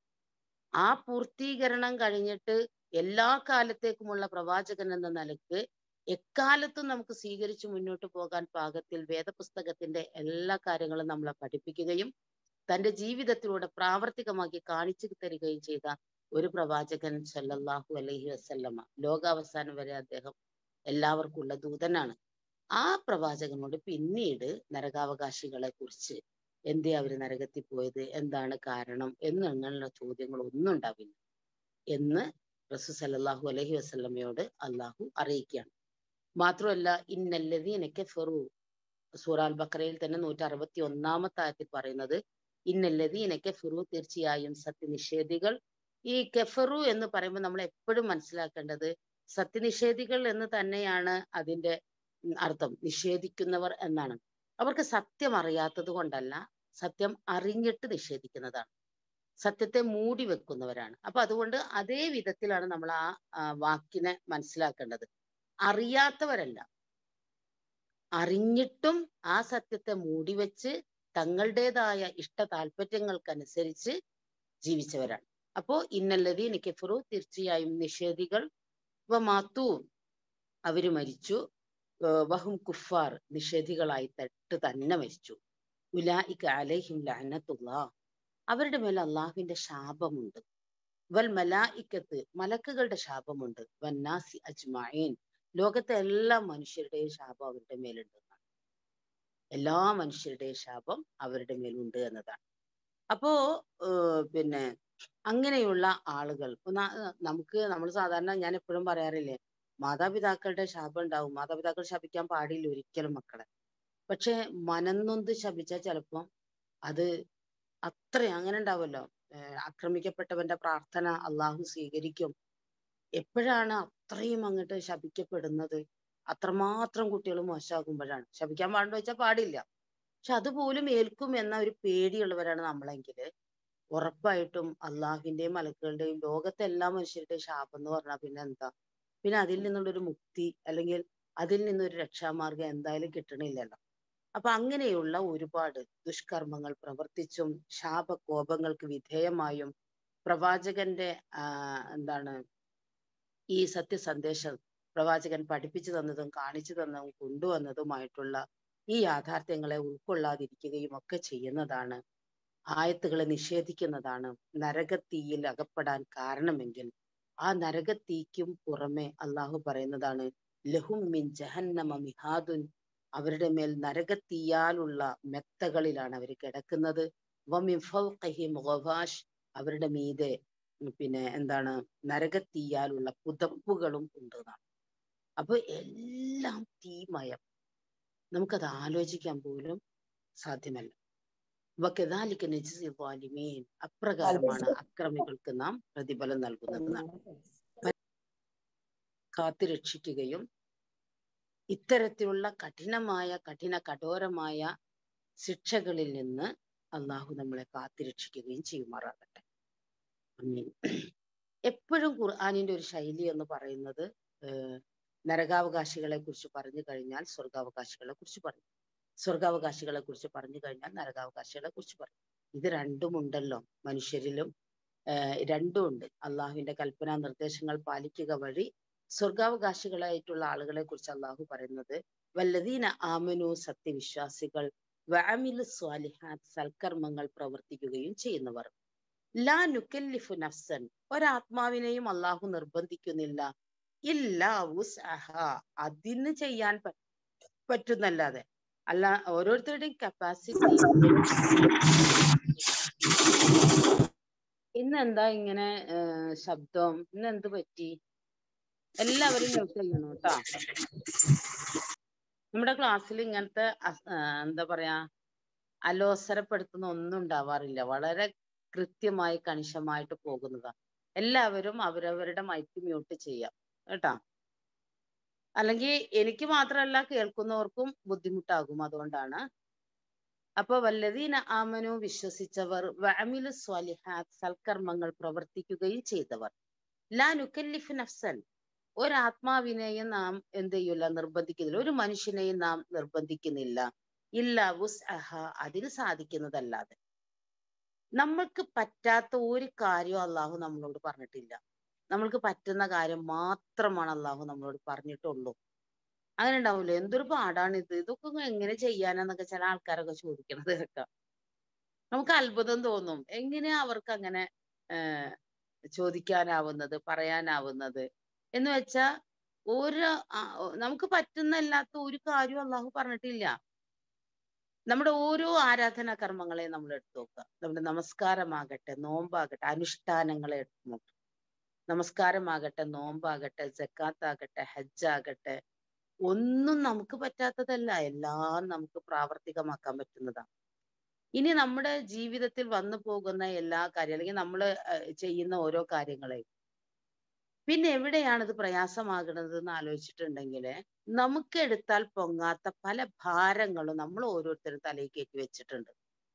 ആ പൂർത്തീകരണം കഴിഞ്ഞിട്ട് എല്ലാ കാലത്തേക്കുമുള്ള പ്രവാചകൻ എന്ന നിലക്ക് എക്കാലത്തും നമുക്ക് സ്വീകരിച്ച് മുന്നോട്ട് പോകാൻ പാകത്തിൽ വേദപുസ്തകത്തിന്റെ എല്ലാ കാര്യങ്ങളും നമ്മളെ പഠിപ്പിക്കുകയും തന്റെ ജീവിതത്തിലൂടെ പ്രാവർത്തികമാക്കി കാണിച്ചു തരികയും ചെയ്ത ഒരു പ്രവാചകൻ സല്ലല്ലാഹു അലൈഹി വസല്ലമ ലോകാവസാനം വരെ അദ്ദേഹം എല്ലാവർക്കും ഉള്ള ദൂതനാണ് ആ പ്രവാചകനോട് പിന്നീട് നരകാവകാശികളെ കുറിച്ച് എന്തേ അവര് നരകത്തിൽ പോയത് എന്താണ് കാരണം എന്നങ്ങനെയുള്ള ചോദ്യങ്ങൾ ഒന്നും ഉണ്ടാവില്ല എന്ന് റസൂ സല്ലല്ലാഹു അലൈഹി വസല്ലമയോട് അള്ളാഹു അറിയിക്കുകയാണ് മാത്രമല്ല ഇന്നല്ലതീന കഫറു സൂറാൽ ബക്കറയിൽ തന്നെ നൂറ്റി അറുപത്തി ഒന്നാമത്തെ ആയത്തിൽ പറയുന്നത് ഇന്നല്ലതീന കഫറു തീർച്ചയായും സത്യനിഷേധികൾ ഈ കെഫറു എന്ന് പറയുമ്പോൾ നമ്മൾ എപ്പോഴും മനസ്സിലാക്കേണ്ടത് സത്യനിഷേധികൾ എന്ന് തന്നെയാണ് അതിന്റെ അർത്ഥം നിഷേധിക്കുന്നവർ എന്നാണ് അവർക്ക് സത്യം അറിയാത്തത് കൊണ്ടല്ല സത്യം അറിഞ്ഞിട്ട് നിഷേധിക്കുന്നതാണ് സത്യത്തെ മൂടി വെക്കുന്നവരാണ് അപ്പൊ അതുകൊണ്ട് അതേ വിധത്തിലാണ് നമ്മൾ ആ ആ വാക്കിനെ മനസ്സിലാക്കേണ്ടത് അറിയാത്തവരല്ല അറിഞ്ഞിട്ടും ആ സത്യത്തെ മൂടിവെച്ച് തങ്ങളുടേതായ ഇഷ്ട താല്പര്യങ്ങൾക്കനുസരിച്ച് ജീവിച്ചവരാണ് അപ്പോ ഇന്നല്ലതീ നിക്കഫറു തീർച്ചയായും നിഷേധികൾ മാത്തു അവര് മരിച്ചു ഏർ വഹും കുഫാർ നിഷേധികളായി തട്ട് തന്നെ മരിച്ചു ഉലായിക അലൈഹിം ലഅനത്തുല്ലാ അവരുടെ മേൽ അള്ളാഹുവിന്റെ ശാപമുണ്ട് വൽ മലായിക്കത്ത് മലക്കുകളുടെ ശാപമുണ്ട് വന്നാസി അജ്മഈൻ ലോകത്തെ എല്ലാ മനുഷ്യരുടെയും ശാപം അവരുടെ മേലുണ്ട് എന്നാണ് എല്ലാ മനുഷ്യരുടെയും ശാപം അവരുടെ മേലുണ്ട് എന്നതാണ് അപ്പോ ഏർ പിന്നെ അങ്ങനെയുള്ള ആളുകൾ ഒന്നാ നമുക്ക് നമ്മൾ സാധാരണ ഞാൻ എപ്പോഴും പറയാറില്ലേ മാതാപിതാക്കളുടെ ശാപം ഉണ്ടാവും മാതാപിതാക്കൾ ശപിക്കാൻ പാടില്ല ഒരിക്കലും മക്കളെ പക്ഷെ മനംനൊന്ത് ശപിച്ചാൽ ചിലപ്പം അത് അത്ര അങ്ങനെ ഉണ്ടാവുമല്ലോ ഏർ ആക്രമിക്കപ്പെട്ടവന്റെ പ്രാർത്ഥന അള്ളാഹു സ്വീകരിക്കും എപ്പോഴാണ് അത്രയും അങ്ങോട്ട് ശപിക്കപ്പെടുന്നത് അത്രമാത്രം കുട്ടികൾ മോശമാകുമ്പോഴാണ് ശപിക്കാൻ പാടുണ്ടോ വെച്ചാൽ പാടില്ല പക്ഷെ അതുപോലും ഏൽക്കും എന്ന ഒരു പേടിയുള്ളവരാണ് നമ്മളെങ്കിൽ ഉറപ്പായിട്ടും അള്ളാഹുവിന്റെയും മലക്കുകളുടെയും ലോകത്തെ എല്ലാ മനുഷ്യരുടെയും ശാപം എന്ന് പറഞ്ഞാൽ പിന്നെ എന്താ പിന്നെ അതിൽ നിന്നുള്ളൊരു മുക്തി അല്ലെങ്കിൽ അതിൽ നിന്നൊരു രക്ഷാമാർഗം എന്തായാലും കിട്ടണില്ലല്ലോ അപ്പൊ അങ്ങനെയുള്ള ഒരുപാട് ദുഷ്കർമ്മങ്ങൾ പ്രവർത്തിച്ചും ശാപകോപങ്ങൾക്ക് വിധേയമായും പ്രവാചകന്റെ ആ എന്താണ് ഈ സത്യസന്ദേശം പ്രവാചകൻ പഠിപ്പിച്ചു തന്നതും കാണിച്ചു തന്നതും കൊണ്ടുവന്നതുമായിട്ടുള്ള ഈ യാഥാർത്ഥ്യങ്ങളെ ഉൾക്കൊള്ളാതിരിക്കുകയും ഒക്കെ ചെയ്യുന്നതാണ് ആയത്തുകളെ നിഷേധിക്കുന്നതാണ് നരകത്തീയിൽ അകപ്പെടാൻ കാരണമെങ്കിൽ ആ നരകത്തീക്കും പുറമെ അള്ളാഹു പറയുന്നതാണ് ലഹും മിൻ ജഹന്നമ മിഹാദുൻ അവരുടെ മേൽ നരകത്തീയാലുള്ള മെത്തകളിലാണ് അവർ കിടക്കുന്നത് വമിൻ ഫൗഖഹിം ഗവാഷ് അവരുടെ മീതെ പിന്നെ എന്താണ് നരകത്തീയാലുള്ള പുതപ്പുകളും ഉണ്ട് എന്നാണ് അപ്പൊ എല്ലാം തീമയം നമുക്കത് ആലോചിക്കാൻ പോലും സാധ്യമല്ല വക്കദാലിക നജ്സി ളാലിമീൻ അപ്രകാരമാണ് അക്രമികൾക്ക് നാം പ്രതിഫലം നൽകുന്നത് കാത്തുരക്ഷിക്കുകയും ഇത്തരത്തിലുള്ള കഠിനമായ കഠിന കഠോരമായ ശിക്ഷകളിൽ നിന്ന് അള്ളാഹു നമ്മളെ കാത്തുരക്ഷിക്കുകയും ചെയ്യുമാറാകട്ടെ ആമീൻ എപ്പോഴും ഖുർആാനിന്റെ ഒരു ശൈലി എന്ന് പറയുന്നത് ഏർ നരകാവകാശികളെ കുറിച്ച് പറഞ്ഞു കഴിഞ്ഞാൽ സ്വർഗാവകാശികളെ കുറിച്ച് പറയും സ്വർഗാവകാശികളെ കുറിച്ച് പറഞ്ഞു കഴിഞ്ഞാൽ നരകാവകാശികളെ കുറിച്ച് പറയും ഇത് രണ്ടും ഉണ്ടല്ലോ മനുഷ്യരിലും ഏർ രണ്ടും ഉണ്ട് അള്ളാഹുവിന്റെ കൽപ്പനാ നിർദ്ദേശങ്ങൾ പാലിക്കുക വഴി സ്വർഗാവകാശികളായിട്ടുള്ള ആളുകളെ കുറിച്ച് അള്ളാഹു പറയുന്നത് വല്ലദീന ആമനു സത്യവിശ്വാസികൾ വഅമിലു സ്വാലിഹാത്ത് സൽക്കർമ്മങ്ങൾ പ്രവർത്തിക്കുകയും ചെയ്യുന്നവർ ലാ നുക്കല്ലിഫു നഫ്സൻ ഒരാത്മാവിനെയും അള്ളാഹു നിർബന്ധിക്കുന്നില്ല ഇല്ല വുസ്അഹ അതിന് ചെയ്യാൻ പ- പറ്റുന്നല്ലാതെ അല്ല ഓരോരുത്തരുടെയും കപ്പാസിറ്റി ഇന്ന് എന്താ ഇങ്ങനെ ഏർ ശബ്ദം ഇന്ന് എന്ത് പറ്റി എല്ലാവരും മ്യൂട്ട് ചെയ്യണം കേട്ടോ നമ്മുടെ ക്ലാസ്സിൽ ഇങ്ങനത്തെ അസ്- ആ, എന്താ പറയാ അലോസരപ്പെടുത്തുന്ന ഒന്നും ഉണ്ടാവാറില്ല വളരെ കൃത്യമായി കണിശമായിട്ട് പോകുന്നതാ എല്ലാവരും അവരവരുടെ മൈക്ക് മ്യൂട്ട് ചെയ്യാം കേട്ടാ അല്ലെങ്കിൽ എനിക്ക് മാത്രമല്ല കേൾക്കുന്നവർക്കും ബുദ്ധിമുട്ടാകും അതുകൊണ്ടാണ് അപ്പൊ വല്ലതീന ആമനു വിശ്വസിച്ചവർ വഅമിലു സ്വാലിഹാത്ത് സൽക്കർമ്മങ്ങൾ പ്രവർത്തിക്കുകയും ചെയ്തവർ ലാ നുക്കല്ലിഫ് നഫ്സൻ ഒരാത്മാവിനെയും നാം എന്ത് ചെയ്യൂല നിർബന്ധിക്കുന്നില്ല ഒരു മനുഷ്യനെയും നാം നിർബന്ധിക്കുന്നില്ല ഇല്ല വുസ് അഹ അതിന് സാധിക്കുന്നതല്ലാതെ നമ്മൾക്ക് പറ്റാത്ത ഒരു കാര്യവും അള്ളാഹു നമ്മളോട് പറഞ്ഞിട്ടില്ല നമ്മൾക്ക് പറ്റുന്ന കാര്യം മാത്രമാണ് അള്ളാഹു നമ്മളോട് പറഞ്ഞിട്ടുള്ളൂ അങ്ങനെ ഉണ്ടാവില്ല എന്തൊരു പാടാണ് ഇത് ഇതൊക്കെ ഇങ്ങ് എങ്ങനെ ചെയ്യാനാന്നൊക്കെ ചില ആൾക്കാരൊക്കെ ചോദിക്കണത് കേൾക്കാം നമുക്ക് അത്ഭുതം തോന്നും എങ്ങനെയാ അവർക്ക് അങ്ങനെ ഏർ ചോദിക്കാനാവുന്നത് പറയാനാവുന്നത് എന്ന് വെച്ചാ ഒരു ആ- നമുക്ക് പറ്റുന്നല്ലാത്ത ഒരു കാര്യവും അള്ളാഹു പറഞ്ഞിട്ടില്ല നമ്മുടെ ഓരോ ആരാധനാ കർമ്മങ്ങളെ നമ്മൾ എടുത്തു നോക്കുക നമ്മുടെ നമസ്കാരമാകട്ടെ നോമ്പാകട്ടെ അനുഷ്ഠാനങ്ങളെ എടുത്തു നോക്കുക നമസ്കാരമാകട്ടെ നോമ്പാകട്ടെ ജക്കാത്താകട്ടെ ഹജ്ജാകട്ടെ ഒന്നും നമുക്ക് പറ്റാത്തതല്ല എല്ലാം നമുക്ക് പ്രാവർത്തികമാക്കാൻ പറ്റുന്നതാണ് ഇനി നമ്മുടെ ജീവിതത്തിൽ വന്നു പോകുന്ന എല്ലാ കാര്യം അല്ലെങ്കിൽ നമ്മൾ ചെയ്യുന്ന ഓരോ കാര്യങ്ങളെയും പിന്നെ എവിടെയാണ് ഇത് പ്രയാസമാകുന്നത് എന്ന് ആലോചിച്ചിട്ടുണ്ടെങ്കിൽ നമുക്ക് എടുത്താൽ പൊങ്ങാത്ത പല ഭാരങ്ങളും നമ്മൾ ഓരോരുത്തരും തലയിൽ കയറ്റി വെച്ചിട്ടുണ്ട്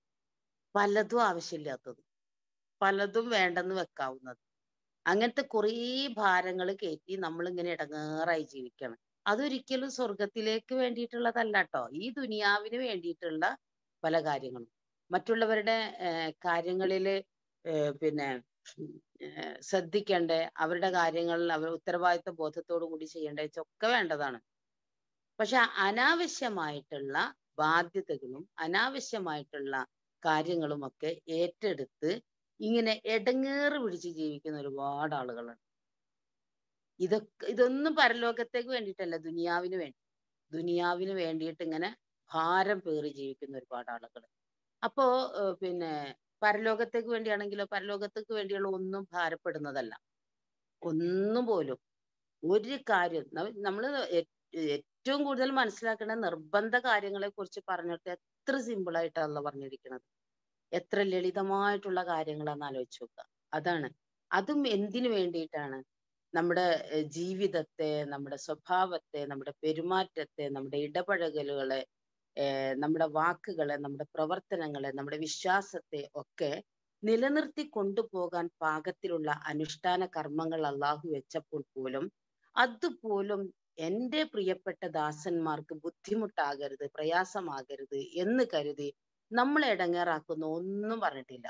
പലതും ആവശ്യമില്ലാത്തത് പലതും വേണ്ടെന്ന് വെക്കാവുന്നത് അങ്ങനത്തെ കുറേ ഭാരങ്ങൾ കയറ്റി നമ്മൾ ഇങ്ങനെ ഇടങ്ങേറായി ജീവിക്കണം അതൊരിക്കലും സ്വർഗത്തിലേക്ക് വേണ്ടിയിട്ടുള്ളതല്ല കേട്ടോ ഈ ദുനിയാവിന് വേണ്ടിയിട്ടുള്ള പല കാര്യങ്ങളും മറ്റുള്ളവരുടെ കാര്യങ്ങളില് പിന്നെ ഏഹ് ശ്രദ്ധിക്കേണ്ട അവരുടെ കാര്യങ്ങളിൽ അവർ ഉത്തരവാദിത്ത ബോധത്തോടു കൂടി ചെയ്യേണ്ട ഒക്കെ വേണ്ടതാണ് പക്ഷെ അനാവശ്യമായിട്ടുള്ള ബാധ്യതകളും അനാവശ്യമായിട്ടുള്ള കാര്യങ്ങളുമൊക്കെ ഏറ്റെടുത്ത് ഇങ്ങനെ എടങ്ങേറ് പിടിച്ച് ജീവിക്കുന്ന ഒരുപാട് ആളുകളുണ്ട് ഇതൊക്കെ ഇതൊന്നും പരലോകത്തേക്ക് വേണ്ടിയിട്ടല്ല ദുനിയാവിന് വേണ്ടി ദുനിയാവിന് വേണ്ടിയിട്ട് ഇങ്ങനെ ഭാരം പേറി ജീവിക്കുന്ന ഒരുപാട് ആളുകൾ അപ്പോ ഏഹ് പിന്നെ പരലോകത്തേക്ക് വേണ്ടിയാണെങ്കിലോ പരലോകത്തേക്ക് വേണ്ടിയുള്ള ഒന്നും ഭാരപ്പെടുന്നതല്ല ഒന്നും പോലും ഒരു കാര്യം നമ്മൾ ഏറ്റവും കൂടുതൽ മനസ്സിലാക്കേണ്ട നിർബന്ധ കാര്യങ്ങളെ കുറിച്ച് പറഞ്ഞിട്ട് എത്ര സിമ്പിൾ ആയിട്ടാണല്ലോ പറഞ്ഞിരിക്കുന്നത് എത്ര ലളിതമായിട്ടുള്ള കാര്യങ്ങളാന്ന് ആലോചിച്ച് നോക്കുക അതാണ് അതും എന്തിനു വേണ്ടിയിട്ടാണ് നമ്മുടെ ജീവിതത്തെ നമ്മുടെ സ്വഭാവത്തെ നമ്മുടെ പെരുമാറ്റത്തെ നമ്മുടെ ഇടപഴകലുകളെ നമ്മുടെ വാക്കുകളെ നമ്മുടെ പ്രവർത്തനങ്ങളെ നമ്മുടെ വിശ്വാസത്തെ ഒക്കെ നിലനിർത്തി കൊണ്ടുപോകാൻ പാകത്തിലുള്ള അനുഷ്ഠാന കർമ്മങ്ങൾ അള്ളാഹു വെച്ചപ്പോൾ പോലും അതുപോലും എൻ്റെ പ്രിയപ്പെട്ട ദാസന്മാർക്ക് ബുദ്ധിമുട്ടാകരുത് പ്രയാസമാകരുത് എന്ന് കരുതി നമ്മളെ ഇടങ്ങേറാക്കുന്ന ഒന്നും പറഞ്ഞിട്ടില്ല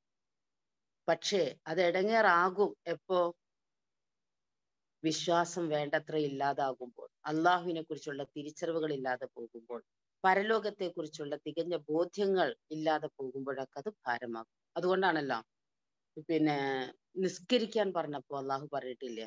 പക്ഷേ അത് ഇടങ്ങേറാകും എപ്പോ വിശ്വാസം വേണ്ടത്ര ഇല്ലാതാകുമ്പോൾ അള്ളാഹുവിനെ കുറിച്ചുള്ള തിരിച്ചറിവുകൾ ഇല്ലാതെ പോകുമ്പോൾ പരലോകത്തെ കുറിച്ചുള്ള തികഞ്ഞ ബോധ്യങ്ങൾ ഇല്ലാതെ പോകുമ്പോഴൊക്കെ അത് ഭാരമാകും അതുകൊണ്ടാണല്ലോ പിന്നെ നിസ്കരിക്കാൻ പറഞ്ഞപ്പോ അള്ളാഹു പറഞ്ഞിട്ടില്ലേ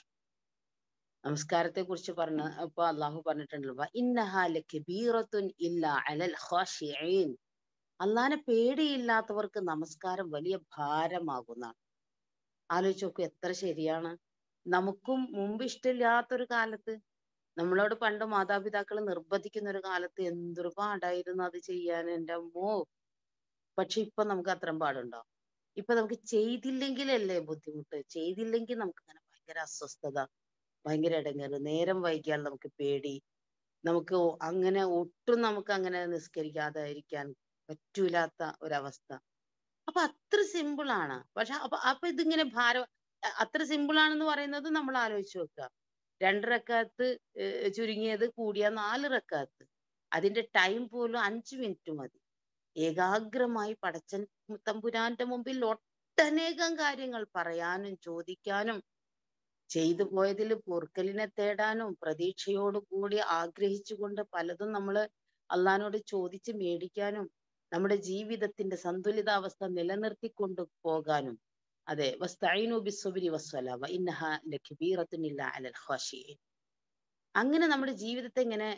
നമസ്കാരത്തെ കുറിച്ച് പറഞ്ഞ അപ്പൊ അള്ളാഹു പറഞ്ഞിട്ടുണ്ടല്ലോ ഇന്നഹാലത്തുൻ ഇല്ല അലൽ ഖാഷിഈൻ അള്ളാഹിനെ പേടിയില്ലാത്തവർക്ക് നമസ്കാരം വലിയ ഭാരമാകുന്നതാണ് ആലോചിച്ച് നോക്കൂ എത്ര ശരിയാണ് നമുക്കും മുമ്പ് ഇഷ്ടമില്ലാത്തൊരു കാലത്ത് നമ്മളോട് പണ്ട് മാതാപിതാക്കൾ നിർബന്ധിക്കുന്ന ഒരു കാലത്ത് എന്തൊരു പാടായിരുന്നു അത് ചെയ്യാൻ എൻ്റെ അമ്മോ പക്ഷെ ഇപ്പൊ നമുക്ക് അത്രയും പാടുണ്ടോ ഇപ്പൊ നമുക്ക് ചെയ്തില്ലെങ്കിലല്ലേ ബുദ്ധിമുട്ട് ചെയ്തില്ലെങ്കിൽ നമുക്ക് അങ്ങനെ ഭയങ്കര അസ്വസ്ഥത ഭയങ്കര ഇടങ്ങേറ് നേരം വൈകിയാൽ നമുക്ക് പേടി നമുക്ക് അങ്ങനെ ഒട്ടും നമുക്ക് അങ്ങനെ നിസ്കരിക്കാതെ ഇരിക്കാൻ പറ്റൂലാത്ത ഒരവസ്ഥ അപ്പൊ അത്ര സിമ്പിൾ ആണ് പക്ഷെ അപ്പൊ അപ്പൊ ഇതിങ്ങനെ ഭാരം അത്ര സിമ്പിൾ ആണെന്ന് പറയുന്നത് നമ്മൾ ആലോചിച്ച് നോക്കുക രണ്ട് റക്കാത്ത് ചുരുങ്ങിയത് കൂടിയ നാല് റക്കാത്ത് അതിന്റെ ടൈം പോലും അഞ്ചു മിനിറ്റ് മതി ഏകാഗ്രമായി പടച്ചൻ തമ്പുരാന്റെ മുമ്പിൽ ഒട്ടനേകം കാര്യങ്ങൾ പറയാനും ചോദിക്കാനും ചെയ്തു പോയതിൽ പൊറുക്കലിനെ തേടാനും പ്രതീക്ഷയോട് കൂടി ആഗ്രഹിച്ചുകൊണ്ട് പലതും നമ്മൾ അള്ളഹാനോട് ചോദിച്ച് മേടിക്കാനും നമ്മുടെ ജീവിതത്തിന്റെ സന്തുലിതാവസ്ഥ നിലനിർത്തിക്കൊണ്ട് പോകാനും അതെ വസ്തഈനു ബിസ്സുബ്രി വസ്സലാ വഇന്നഹ ലകബീറത്തുൻ അലൽ ഖാശിഈൻ അങ്ങനെ നമ്മുടെ ജീവിതത്തെ ഇങ്ങനെ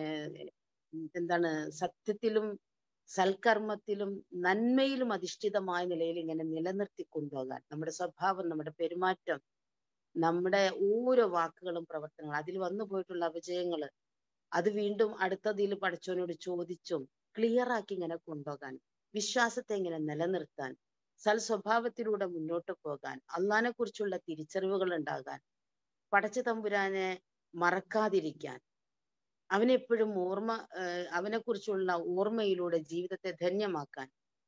എന്താണ് സത്യത്തിലും സൽക്കർമ്മത്തിലും നന്മയിലും അധിഷ്ഠിതമായ നിലയിൽ ഇങ്ങനെ നിലനിർത്തി കൊണ്ടുപോകാൻ നമ്മുടെ സ്വഭാവം നമ്മുടെ പെരുമാറ്റം നമ്മുടെ ഓരോ വാക്കുകളും പ്രവർത്തനങ്ങളും അതിൽ വന്നു പോയിട്ടുള്ള അപജയങ്ങൾ അത് വീണ്ടും അടുത്തതിൽ പഠിച്ചവനോട് ചോദിച്ചും ക്ലിയർ ആക്കി ഇങ്ങനെ കൊണ്ടുപോകാൻ വിശ്വാസത്തെ ഇങ്ങനെ നിലനിർത്താൻ സൽ സ്വഭാവത്തിലൂടെ മുന്നോട്ട് പോകാൻ അള്ളഹാനെ കുറിച്ചുള്ള തിരിച്ചറിവുകൾ ഉണ്ടാകാൻ പടച്ച തമ്പുരാനെ മറക്കാതിരിക്കാൻ അവനെ എപ്പോഴും ഓർമ്മ അവനെ കുറിച്ചുള്ള ഓർമ്മയിലൂടെ ജീവിതത്തെ ധന്യമാക്കാൻ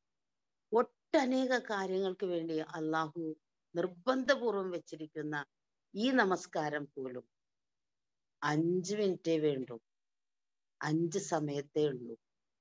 ഒട്ടനേക കാര്യങ്ങൾക്ക് വേണ്ടി അള്ളാഹു നിർബന്ധപൂർവം വെച്ചിരിക്കുന്ന ഈ നമസ്കാരം പോലും അഞ്ച് മിനിറ്റേ വേണ്ടു അഞ്ച് സമയത്തേ ഉള്ളൂ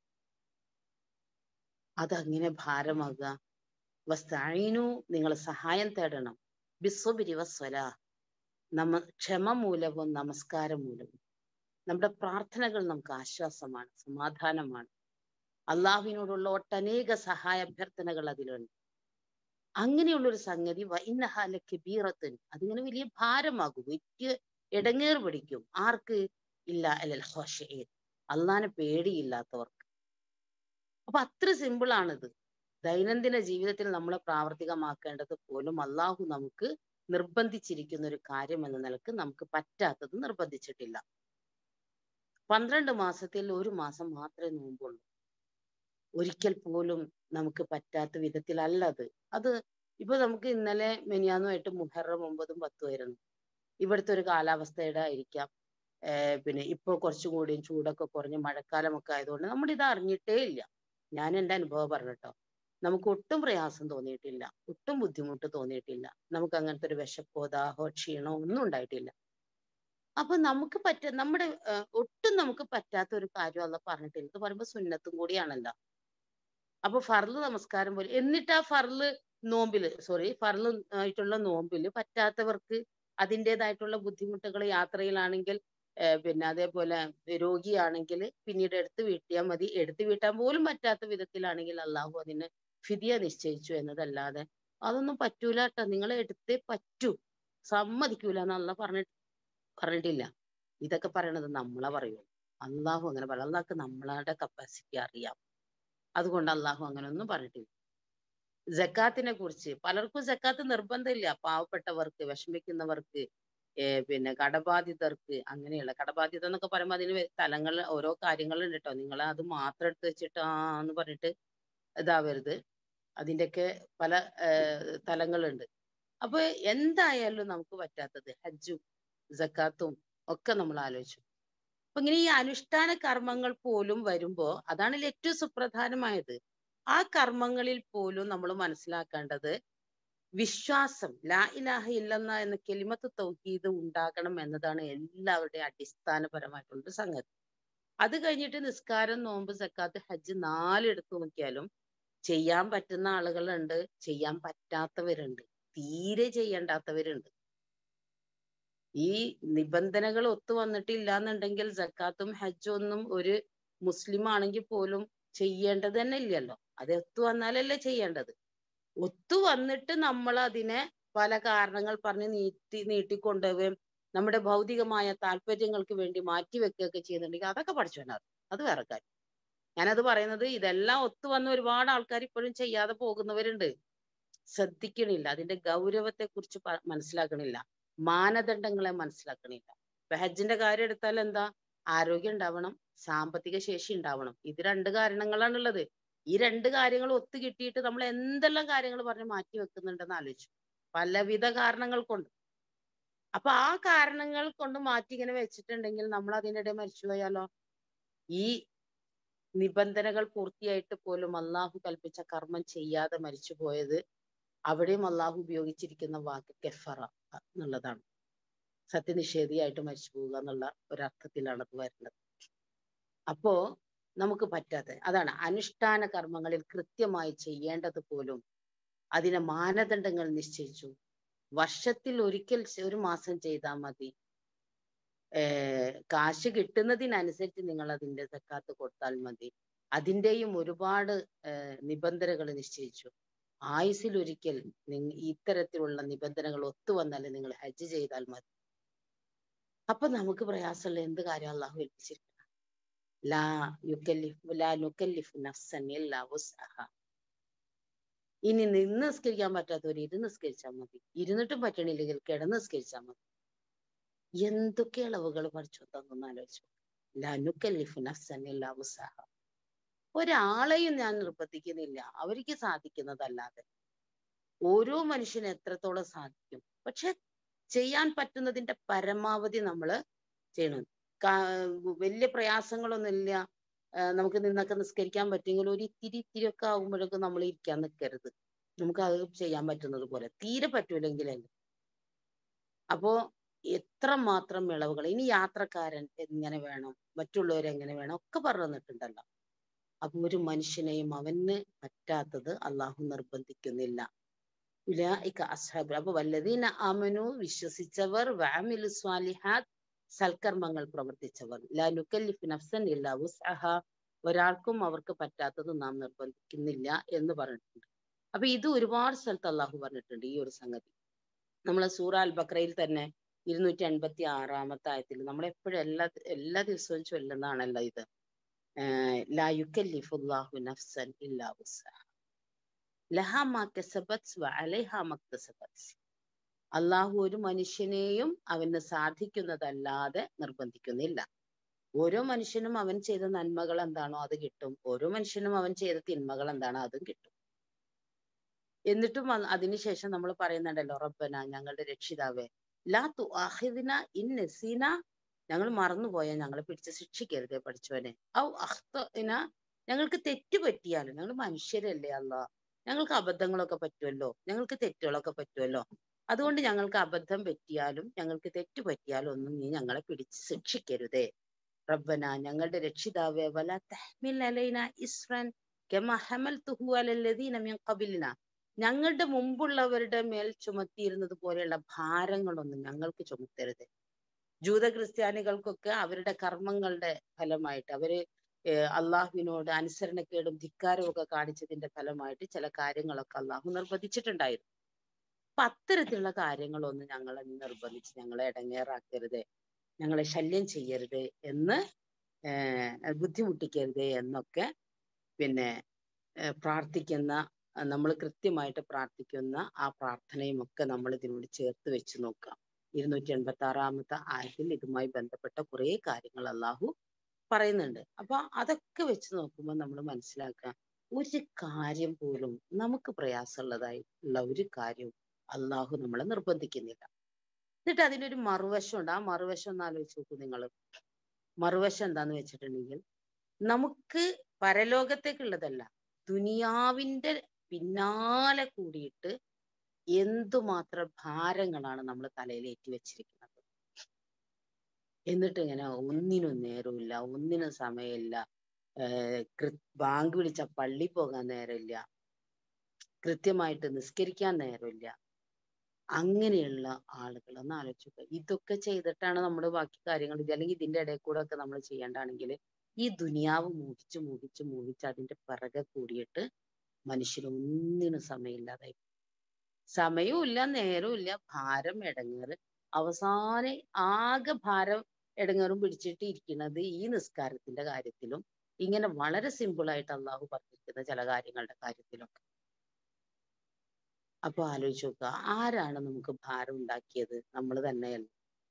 അതങ്ങനെ ഭാരമാകുക വസ്തായിനു നിങ്ങൾ സഹായം തേടണം ബിസ്വബിരി വസ്വല നമ ക്ഷമ മൂലവും നമസ്കാരം മൂലവും നമ്മുടെ പ്രാർത്ഥനകൾ നമുക്ക് ആശ്വാസമാണ് സമാധാനമാണ് അള്ളാഹുവിനോടുള്ള ഒട്ടനേക സഹായ അഭ്യർത്ഥനകൾ അതിലുണ്ട് അങ്ങനെയുള്ളൊരു സംഗതി വൈനഹാലക്ക് ബീറത്തിന് അതിങ്ങനെ വലിയ ഭാരമാകും വലിയ ഇടങ്ങേറ് പിടിക്കും ആർക്ക് ഇല്ല അല്ലൽ ഹോഷേ അള്ളാനെ പേടിയില്ലാത്തവർക്ക് അപ്പൊ അത്ര സിമ്പിൾ ആണിത് ദൈനംദിന ജീവിതത്തിൽ നമ്മൾ പ്രാവർത്തികമാക്കേണ്ടത് പോലും അള്ളാഹു നമുക്ക് നിർബന്ധിച്ചിരിക്കുന്ന ഒരു കാര്യം എന്ന നിലക്ക് നമുക്ക് പറ്റാത്തത് നിർബന്ധിച്ചിട്ടില്ല പന്ത്രണ്ട് മാസത്തിൽ ഒരു മാസം മാത്രമേ നോമ്പുള്ളൂ ഒരിക്കൽ പോലും നമുക്ക് പറ്റാത്ത വിധത്തിലല്ല അത് അത് ഇപ്പൊ നമുക്ക് ഇന്നലെ മെനിയാന്നുമായിട്ട് മുഹറം ഒമ്പതും പത്തും ആയിരുന്നു ഇവിടുത്തെ ഒരു കാലാവസ്ഥയുടെ ആയിരിക്കാം ഏർ പിന്നെ ഇപ്പൊ കുറച്ചും കൂടിയും ചൂടൊക്കെ കുറഞ്ഞ് മഴക്കാലമൊക്കെ ആയതുകൊണ്ട് നമ്മൾ ഇത് അറിഞ്ഞിട്ടേ ഇല്ല ഞാൻ എൻ്റെ അനുഭവം പറഞ്ഞിട്ടോ നമുക്ക് ഒട്ടും പ്രയാസം തോന്നിയിട്ടില്ല ഒട്ടും ബുദ്ധിമുട്ട് തോന്നിയിട്ടില്ല നമുക്ക് അങ്ങനത്തെ ഒരു വിശപ്പോ ദാഹോ ക്ഷീണോ ഒന്നും ഉണ്ടായിട്ടില്ല അപ്പൊ നമുക്ക് പറ്റ നമ്മുടെ ഏർ ഒട്ടും നമുക്ക് പറ്റാത്ത ഒരു കാര്യം അല്ല പറഞ്ഞിട്ടില്ല ഇത് പറയുമ്പോ സുന്നത്തും കൂടിയാണല്ലോ അപ്പൊ ഫർള് നമസ്കാരം പോലെ എന്നിട്ട് ആ ഫർള് നോമ്പില് സോറി ഫർള് ആയിട്ടുള്ള നോമ്പില് പറ്റാത്തവർക്ക് അതിൻ്റെതായിട്ടുള്ള ബുദ്ധിമുട്ടുകൾ യാത്രയിലാണെങ്കിൽ ഏർ പിന്നെ അതേപോലെ രോഗിയാണെങ്കിൽ പിന്നീട് എടുത്തു വീട്ടിയാൽ മതി എടുത്തു വീട്ടാൻ പോലും പറ്റാത്ത വിധത്തിലാണെങ്കിൽ അള്ളാഹു അതിന് ഫിദിയ നിശ്ചയിച്ചു എന്നതല്ലാതെ അതൊന്നും പറ്റൂല കേട്ടോ നിങ്ങൾ എടുത്തേ പറ്റൂ സമ്മതിക്കൂല എന്നല്ല പറഞ്ഞിട്ട് പറഞ്ഞിട്ടില്ല ഇതൊക്കെ പറയണത് നമ്മളെ പറയൂ അള്ളാഹു അങ്ങനെ പറയും അള്ളാഹ്ക്ക് നമ്മളുടെ കപ്പാസിറ്റി അറിയാം അതുകൊണ്ട് അള്ളാഹു അങ്ങനെ ഒന്നും പറഞ്ഞിട്ടില്ല ജക്കാത്തിനെ കുറിച്ച് പലർക്കും ജക്കാത്ത് നിർബന്ധമില്ല പാവപ്പെട്ടവർക്ക് വിഷമിക്കുന്നവർക്ക് ഏ, പിന്നെ കടബാധിതർക്ക് അങ്ങനെയുള്ള കടബാധിത എന്നൊക്കെ പറയുമ്പോൾ അതിന് വെ- തലങ്ങൾ ഓരോ കാര്യങ്ങളുണ്ട് കേട്ടോ നിങ്ങൾ അത് മാത്രം എടുത്ത് വെച്ചിട്ട് ആ എന്ന് പറഞ്ഞിട്ട് ഇതാവരുത് അതിൻ്റെയൊക്കെ പല ഏർ തലങ്ങളുണ്ട് അപ്പൊ എന്തായാലും നമുക്ക് പറ്റാത്തത് ഹജ്ജും ജക്കാത്തും ഒക്കെ നമ്മൾ ആലോചിച്ചു അപ്പൊ ഇങ്ങനെ ഈ അനുഷ്ഠാന കർമ്മങ്ങൾ പോലും വരുമ്പോ അതാണ് ഏറ്റവും സുപ്രധാനമായത് ആ കർമ്മങ്ങളിൽ പോലും നമ്മൾ മനസ്സിലാക്കേണ്ടത് വിശ്വാസം ലാ ഇലാഹ ഇല്ലെന്ന എന്ന കെലിമത്ത് തൗഹീദ് ഉണ്ടാകണം എന്നതാണ് എല്ലാവരുടെയും അടിസ്ഥാനപരമായിട്ടുള്ള ഒരു സംഗതി അത് കഴിഞ്ഞിട്ട് നിസ്കാരം നോമ്പ് സക്കാത്ത് ഹജ്ജ് നാലെടുത്ത് നോക്കിയാലും ചെയ്യാൻ പറ്റുന്ന ആളുകളുണ്ട് ചെയ്യാൻ പറ്റാത്തവരുണ്ട് തീരെ ചെയ്യേണ്ടാത്തവരുണ്ട് ഈ നിബന്ധനകൾ ഒത്തു വന്നിട്ടില്ല എന്നുണ്ടെങ്കിൽ സക്കാത്തും ഹജ്ജും ഒന്നും ഒരു മുസ്ലിം ആണെങ്കിൽ പോലും ചെയ്യേണ്ടത് തന്നെ ഇല്ലല്ലോ അത് ഒത്തു വന്നാലല്ലേ ചെയ്യേണ്ടത് ഒത്തു വന്നിട്ട് നമ്മൾ അതിനെ പല കാരണങ്ങൾ പറഞ്ഞ് നീട്ടി നീട്ടിക്കൊണ്ടുപോവുകയും നമ്മുടെ ഭൗതികമായ താല്പര്യങ്ങൾക്ക് വേണ്ടി മാറ്റിവെക്കുകയൊക്കെ ചെയ്യുന്നുണ്ടെങ്കിൽ അതൊക്കെ പഠിച്ചോനാണ് അത് വേറെ കാര്യം ഞാനത് പറയുന്നത് ഇതെല്ലാം ഒത്തു വന്ന ഒരുപാട് ആൾക്കാർ ഇപ്പോഴും ചെയ്യാതെ പോകുന്നവരുണ്ട് ശ്രദ്ധിക്കണില്ല അതിന്റെ ഗൗരവത്തെ കുറിച്ച് മനസ്സിലാക്കണില്ല മാനദണ്ഡങ്ങളെ മനസ്സിലാക്കണില്ല ഇപ്പൊ ഹജ്ജിന്റെ കാര്യം എടുത്താൽ എന്താ ആരോഗ്യം ഉണ്ടാവണം സാമ്പത്തിക ശേഷി ഉണ്ടാവണം ഇത് രണ്ട് കാരണങ്ങളാണുള്ളത് ഈ രണ്ട് കാര്യങ്ങൾ ഒത്തു കിട്ടിയിട്ട് നമ്മൾ എന്തെല്ലാം കാര്യങ്ങൾ പറഞ്ഞ് മാറ്റി വെക്കുന്നുണ്ടെന്ന് ആലോചിച്ചു പലവിധ കാരണങ്ങൾ കൊണ്ട് അപ്പൊ ആ കാരണങ്ങൾ കൊണ്ട് മാറ്റി ഇങ്ങനെ വെച്ചിട്ടുണ്ടെങ്കിൽ നമ്മൾ അതിനിടെ മരിച്ചു പോയാലോ ഈ നിബന്ധനകൾ പൂർത്തിയായിട്ട് പോലും അള്ളാഹു കൽപ്പിച്ച കർമ്മം ചെയ്യാതെ മരിച്ചു പോയത് അവിടെയും അള്ളാഹു ഉപയോഗിച്ചിരിക്കുന്ന വാക്ക് കെഫറ എന്നുള്ളതാണ് സത്യനിഷേധിയായിട്ട് മരിച്ചു പോവുക എന്നുള്ള ഒരർത്ഥത്തിലാണ് അത് വരുന്നത് അപ്പോ നമുക്ക് പറ്റാത്ത അതാണ് അനുഷ്ഠാന കർമ്മങ്ങളിൽ കൃത്യമായി ചെയ്യേണ്ടത് പോലും അതിനെ മാനദണ്ഡങ്ങൾ നിശ്ചയിച്ചു വർഷത്തിൽ ഒരിക്കൽ ഒരു മാസം ചെയ്താൽ മതി ഏർ കാശ് കിട്ടുന്നതിനനുസരിച്ച് നിങ്ങൾ അതിന്റെ സക്കാത്ത് കൊടുത്താൽ മതി അതിന്റെയും ഒരുപാട് നിബന്ധനകൾ നിശ്ചയിച്ചു ആയുസിൽ ഒരിക്കൽ ഇത്തരത്തിലുള്ള നിബന്ധനകൾ ഒത്തുവന്നാൽ നിങ്ങൾ ഹജ്ജ് ചെയ്താൽ മതി അപ്പൊ നമുക്ക് പ്രയാസമുള്ള എന്ത് കാര്യം അള്ളാഹു ഏൽപ്പിച്ചിരിക്കണം ലാ യുക്കല്ലിഫ് ലാ നുക്കല്ലിഫ് നഫ്സൻ ഇല്ലാ വുസ്അഹ ഇനി നിന്ന് നിസ്കരിക്കാൻ പറ്റാത്തവർ ഇരുന്ന് നിസ്കരിച്ചാൽ മതി ഇരുന്നിട്ടും പറ്റണില്ലെങ്കിൽ കിടന്ന് നിസ്കരിച്ചാൽ മതി എന്തൊക്കെ ഇളവുകൾ പഠിച്ചു തന്നൊന്ന് ആലോചിച്ചു ലാ നുക്കല്ലിഫ് നഫ്സൻ ഇല്ലാ വുസ്അഹ ഒരാളെയും ഞാൻ നിർബന്ധിക്കുന്നില്ല അവർക്ക് സാധിക്കുന്നതല്ലാതെ ഓരോ മനുഷ്യന് എത്രത്തോളം സാധിക്കും പക്ഷെ ചെയ്യാൻ പറ്റുന്നതിന്റെ പരമാവധി നമ്മൾ ചെയ്യണം വലിയ പ്രയാസങ്ങളൊന്നുമില്ല നമുക്ക് നിന്നൊക്കെ നിസ്കരിക്കാൻ പറ്റുമെങ്കിൽ ഒരു ഇത്തിരി ഇത്തിരി ഒക്കെ ആകുമ്പോഴൊക്കെ നമ്മൾ ഇരിക്കാൻ നിൽക്കരുത് നമുക്ക് അത് ചെയ്യാൻ പറ്റുന്നത് പോലെ തീരെ പറ്റൂലെങ്കിലല്ലേ അപ്പോ എത്ര മാത്രം ഇളവുകൾ ഇനി യാത്രക്കാരൻ എങ്ങനെ വേണം മറ്റുള്ളവർ എങ്ങനെ വേണം ഒക്കെ പറഞ്ഞു തന്നിട്ടുണ്ടല്ലോ അപ്പൊ ഒരു മനുഷ്യനെയും അവന് പറ്റാത്തത് അള്ളാഹു നിർബന്ധിക്കുന്നില്ല ഉലായിക അസ്ഹാബ് അപ്പൊ വല്ലതീന അമനു വിശ്വസിച്ചവർ വാമിലു സ്വാലിഹാത്ത് സൽക്കർമ്മങ്ങൾ പ്രവർത്തിച്ചവർ ലാ നുക്കല്ലിഫ് നഫ്സൻ ഇല്ല ഉസ്അഹ ഒരാൾക്കും അവർക്ക് പറ്റാത്തത് നാം നിർബന്ധിക്കുന്നില്ല എന്ന് പറഞ്ഞിട്ടുണ്ട് അപ്പൊ ഇത് ഒരുപാട് സ്ഥലത്ത് അള്ളാഹു പറഞ്ഞിട്ടുണ്ട് ഈ ഒരു സംഗതി നമ്മളെ സൂറ അൽ ബക്രയിൽ തന്നെ ഇരുന്നൂറ്റി അൻപത്തി ആറാമത്തെ ആയത്തിൽ നമ്മൾ എപ്പോഴും എല്ലാ എല്ലാ ദിവസവും ചൊല്ലുന്നതാണല്ലോ ഇത് ലാ യുക്കല്ലിഫുല്ലാഹു നഫ്സൻ ഇല്ലാ ഉസ്അഹ ലഹാ മാ കസബത് വ അലൈഹാ മക്തസബത് അള്ളാഹു ഒരു മനുഷ്യനെയും അവന് സാധിക്കുന്നതല്ലാതെ നിർബന്ധിക്കുന്നില്ല ഓരോ മനുഷ്യനും അവൻ ചെയ്ത നന്മകൾ എന്താണോ അത് കിട്ടും ഓരോ മനുഷ്യനും അവൻ ചെയ്ത തിന്മകൾ എന്താണോ അതും കിട്ടും എന്നിട്ടും അതിനുശേഷം നമ്മൾ പറയുന്നുണ്ടല്ലോ റബ്ബന ഞങ്ങളുടെ രക്ഷിതാവേ ലാ തു ആഹിദിന ഇൻ നസീന ഞങ്ങൾ മറന്നുപോയാൽ ഞങ്ങളെ പിടിച്ച് ശിക്ഷിക്കരുതേ പഠിച്ചവനെ ഔ അഖ്തഇന ഞങ്ങൾക്ക് തെറ്റ് പറ്റിയാലും ഞങ്ങൾ മനുഷ്യരല്ലേ അല്ല ഞങ്ങൾക്ക് അബദ്ധങ്ങളൊക്കെ പറ്റുമല്ലോ ഞങ്ങൾക്ക് തെറ്റുകളൊക്കെ പറ്റുമല്ലോ അതുകൊണ്ട് ഞങ്ങൾക്ക് അബദ്ധം പറ്റിയാലും ഞങ്ങൾക്ക് തെറ്റ് പറ്റിയാലും ഒന്നും നീ ഞങ്ങളെ പിടിച്ച് ശിക്ഷിക്കരുതേ റബ്ബന ഞങ്ങളുടെ രക്ഷിതാവേ വല തഹ്മിൽ അലൈന ഇസ്രൻ കമാ ഹമൽതുഹു അലല്ലദീന മിൻ ഖബലിന ഞങ്ങളുടെ മുമ്പുള്ളവരുടെ മേൽ ചുമത്തിയിരുന്നത് പോലെയുള്ള ഭാരങ്ങളൊന്നും ഞങ്ങൾക്ക് ചുമത്തരുത് ജൂത ക്രിസ്ത്യാനികൾക്കൊക്കെ അവരുടെ കർമ്മങ്ങളുടെ ഫലമായിട്ട് അവര് ഏഹ് അള്ളാഹുവിനോട് അനുസരണക്കേടും ധിക്കാരവും ഒക്കെ കാണിച്ചതിന്റെ ഫലമായിട്ട് ചില കാര്യങ്ങളൊക്കെ അള്ളാഹു നിർബന്ധിച്ചിട്ടുണ്ടായിരുന്നു അപ്പൊ അത്തരത്തിലുള്ള കാര്യങ്ങളൊന്നും ഞങ്ങളെ നിർബന്ധിച്ച് ഞങ്ങളെ ഇടങ്ങേറാക്കരുത് ഞങ്ങളെ ശല്യം ചെയ്യരുത് എന്ന് ഏഹ് ബുദ്ധിമുട്ടിക്കരുത് എന്നൊക്കെ പിന്നെ ഏഹ് പ്രാർത്ഥിക്കുന്ന നമ്മൾ കൃത്യമായിട്ട് പ്രാർത്ഥിക്കുന്ന ആ പ്രാർത്ഥനയും ഒക്കെ നമ്മൾ ഇതിനോട് ചേർത്ത് വെച്ച് നോക്കാം ഇരുന്നൂറ്റി എൺപത്തി ആറാമത്തെ ആയത്തിൽ ഇതുമായി ബന്ധപ്പെട്ട കുറേ കാര്യങ്ങൾ അള്ളാഹു പറയുന്നുണ്ട് അപ്പൊ അതൊക്കെ വെച്ച് നോക്കുമ്പോൾ നമ്മൾ മനസ്സിലാക്കുക ഒരു കാര്യം പോലും നമുക്ക് പ്രയാസമുള്ളതായിട്ടുള്ള ഒരു കാര്യവും അള്ളാഹു നമ്മളെ നിർബന്ധിക്കുന്നില്ല എന്നിട്ട് അതിനൊരു മറുവശം ഉണ്ട് ആ മറുവശം ഒന്ന് ആലോചിച്ച് നോക്കൂ നിങ്ങൾ മറുവശം എന്താന്ന് വെച്ചിട്ടുണ്ടെങ്കിൽ നമുക്ക് പരലോകത്തേക്കുള്ളതല്ല ദുനിയാവിന്റെ പിന്നാലെ കൂടിയിട്ട് എന്തുമാത്രം ഭാരങ്ങളാണ് നമ്മൾ തലയിൽ ഏറ്റി വെച്ചിരിക്കുന്നത് എന്നിട്ട് ഇങ്ങനെ ഒന്നിനും നേരമില്ല ഒന്നിനും സമയമില്ല ഏഹ് കൃ ബാങ്ക് വിളിച്ച പള്ളി പോകാൻ നേരമില്ല കൃത്യമായിട്ട് നിസ്കരിക്കാൻ നേരമില്ല അങ്ങനെയുള്ള ആളുകൾ ഒന്ന് ആലോചിക്കുക ഇതൊക്കെ ചെയ്തിട്ടാണ് നമ്മൾ ബാക്കി കാര്യങ്ങൾ ഇത് അല്ലെങ്കിൽ ഇതിന്റെ ഇടയിൽ കൂടെ ഒക്കെ നമ്മൾ ചെയ്യേണ്ടാണെങ്കിൽ ഈ ദുനിയാവ് മോഹിച്ച് മോഹിച്ച് മോഹിച്ച് അതിന്റെ പിറകെ കൂടിയിട്ട് മനുഷ്യന് ഒന്നിനും സമയമില്ലാതായി സമയവും ഇല്ല നേരവും ഇല്ല ഭാരം ഇടങ്ങേറ് അവസാനം ആകെ ഭാരം ഇടങ്ങേറും പിടിച്ചിട്ട് ഇരിക്കുന്നത് ഈ നിസ്കാരത്തിന്റെ കാര്യത്തിലും ഇങ്ങനെ വളരെ സിമ്പിൾ ആയിട്ട് അള്ളാഹു പറഞ്ഞിരിക്കുന്ന ചില കാര്യങ്ങളുടെ കാര്യത്തിലൊക്കെ അപ്പൊ ആലോചിച്ച് നോക്കുക ആരാണ് നമുക്ക് ഭാരം ഉണ്ടാക്കിയത് നമ്മൾ തന്നെയല്ല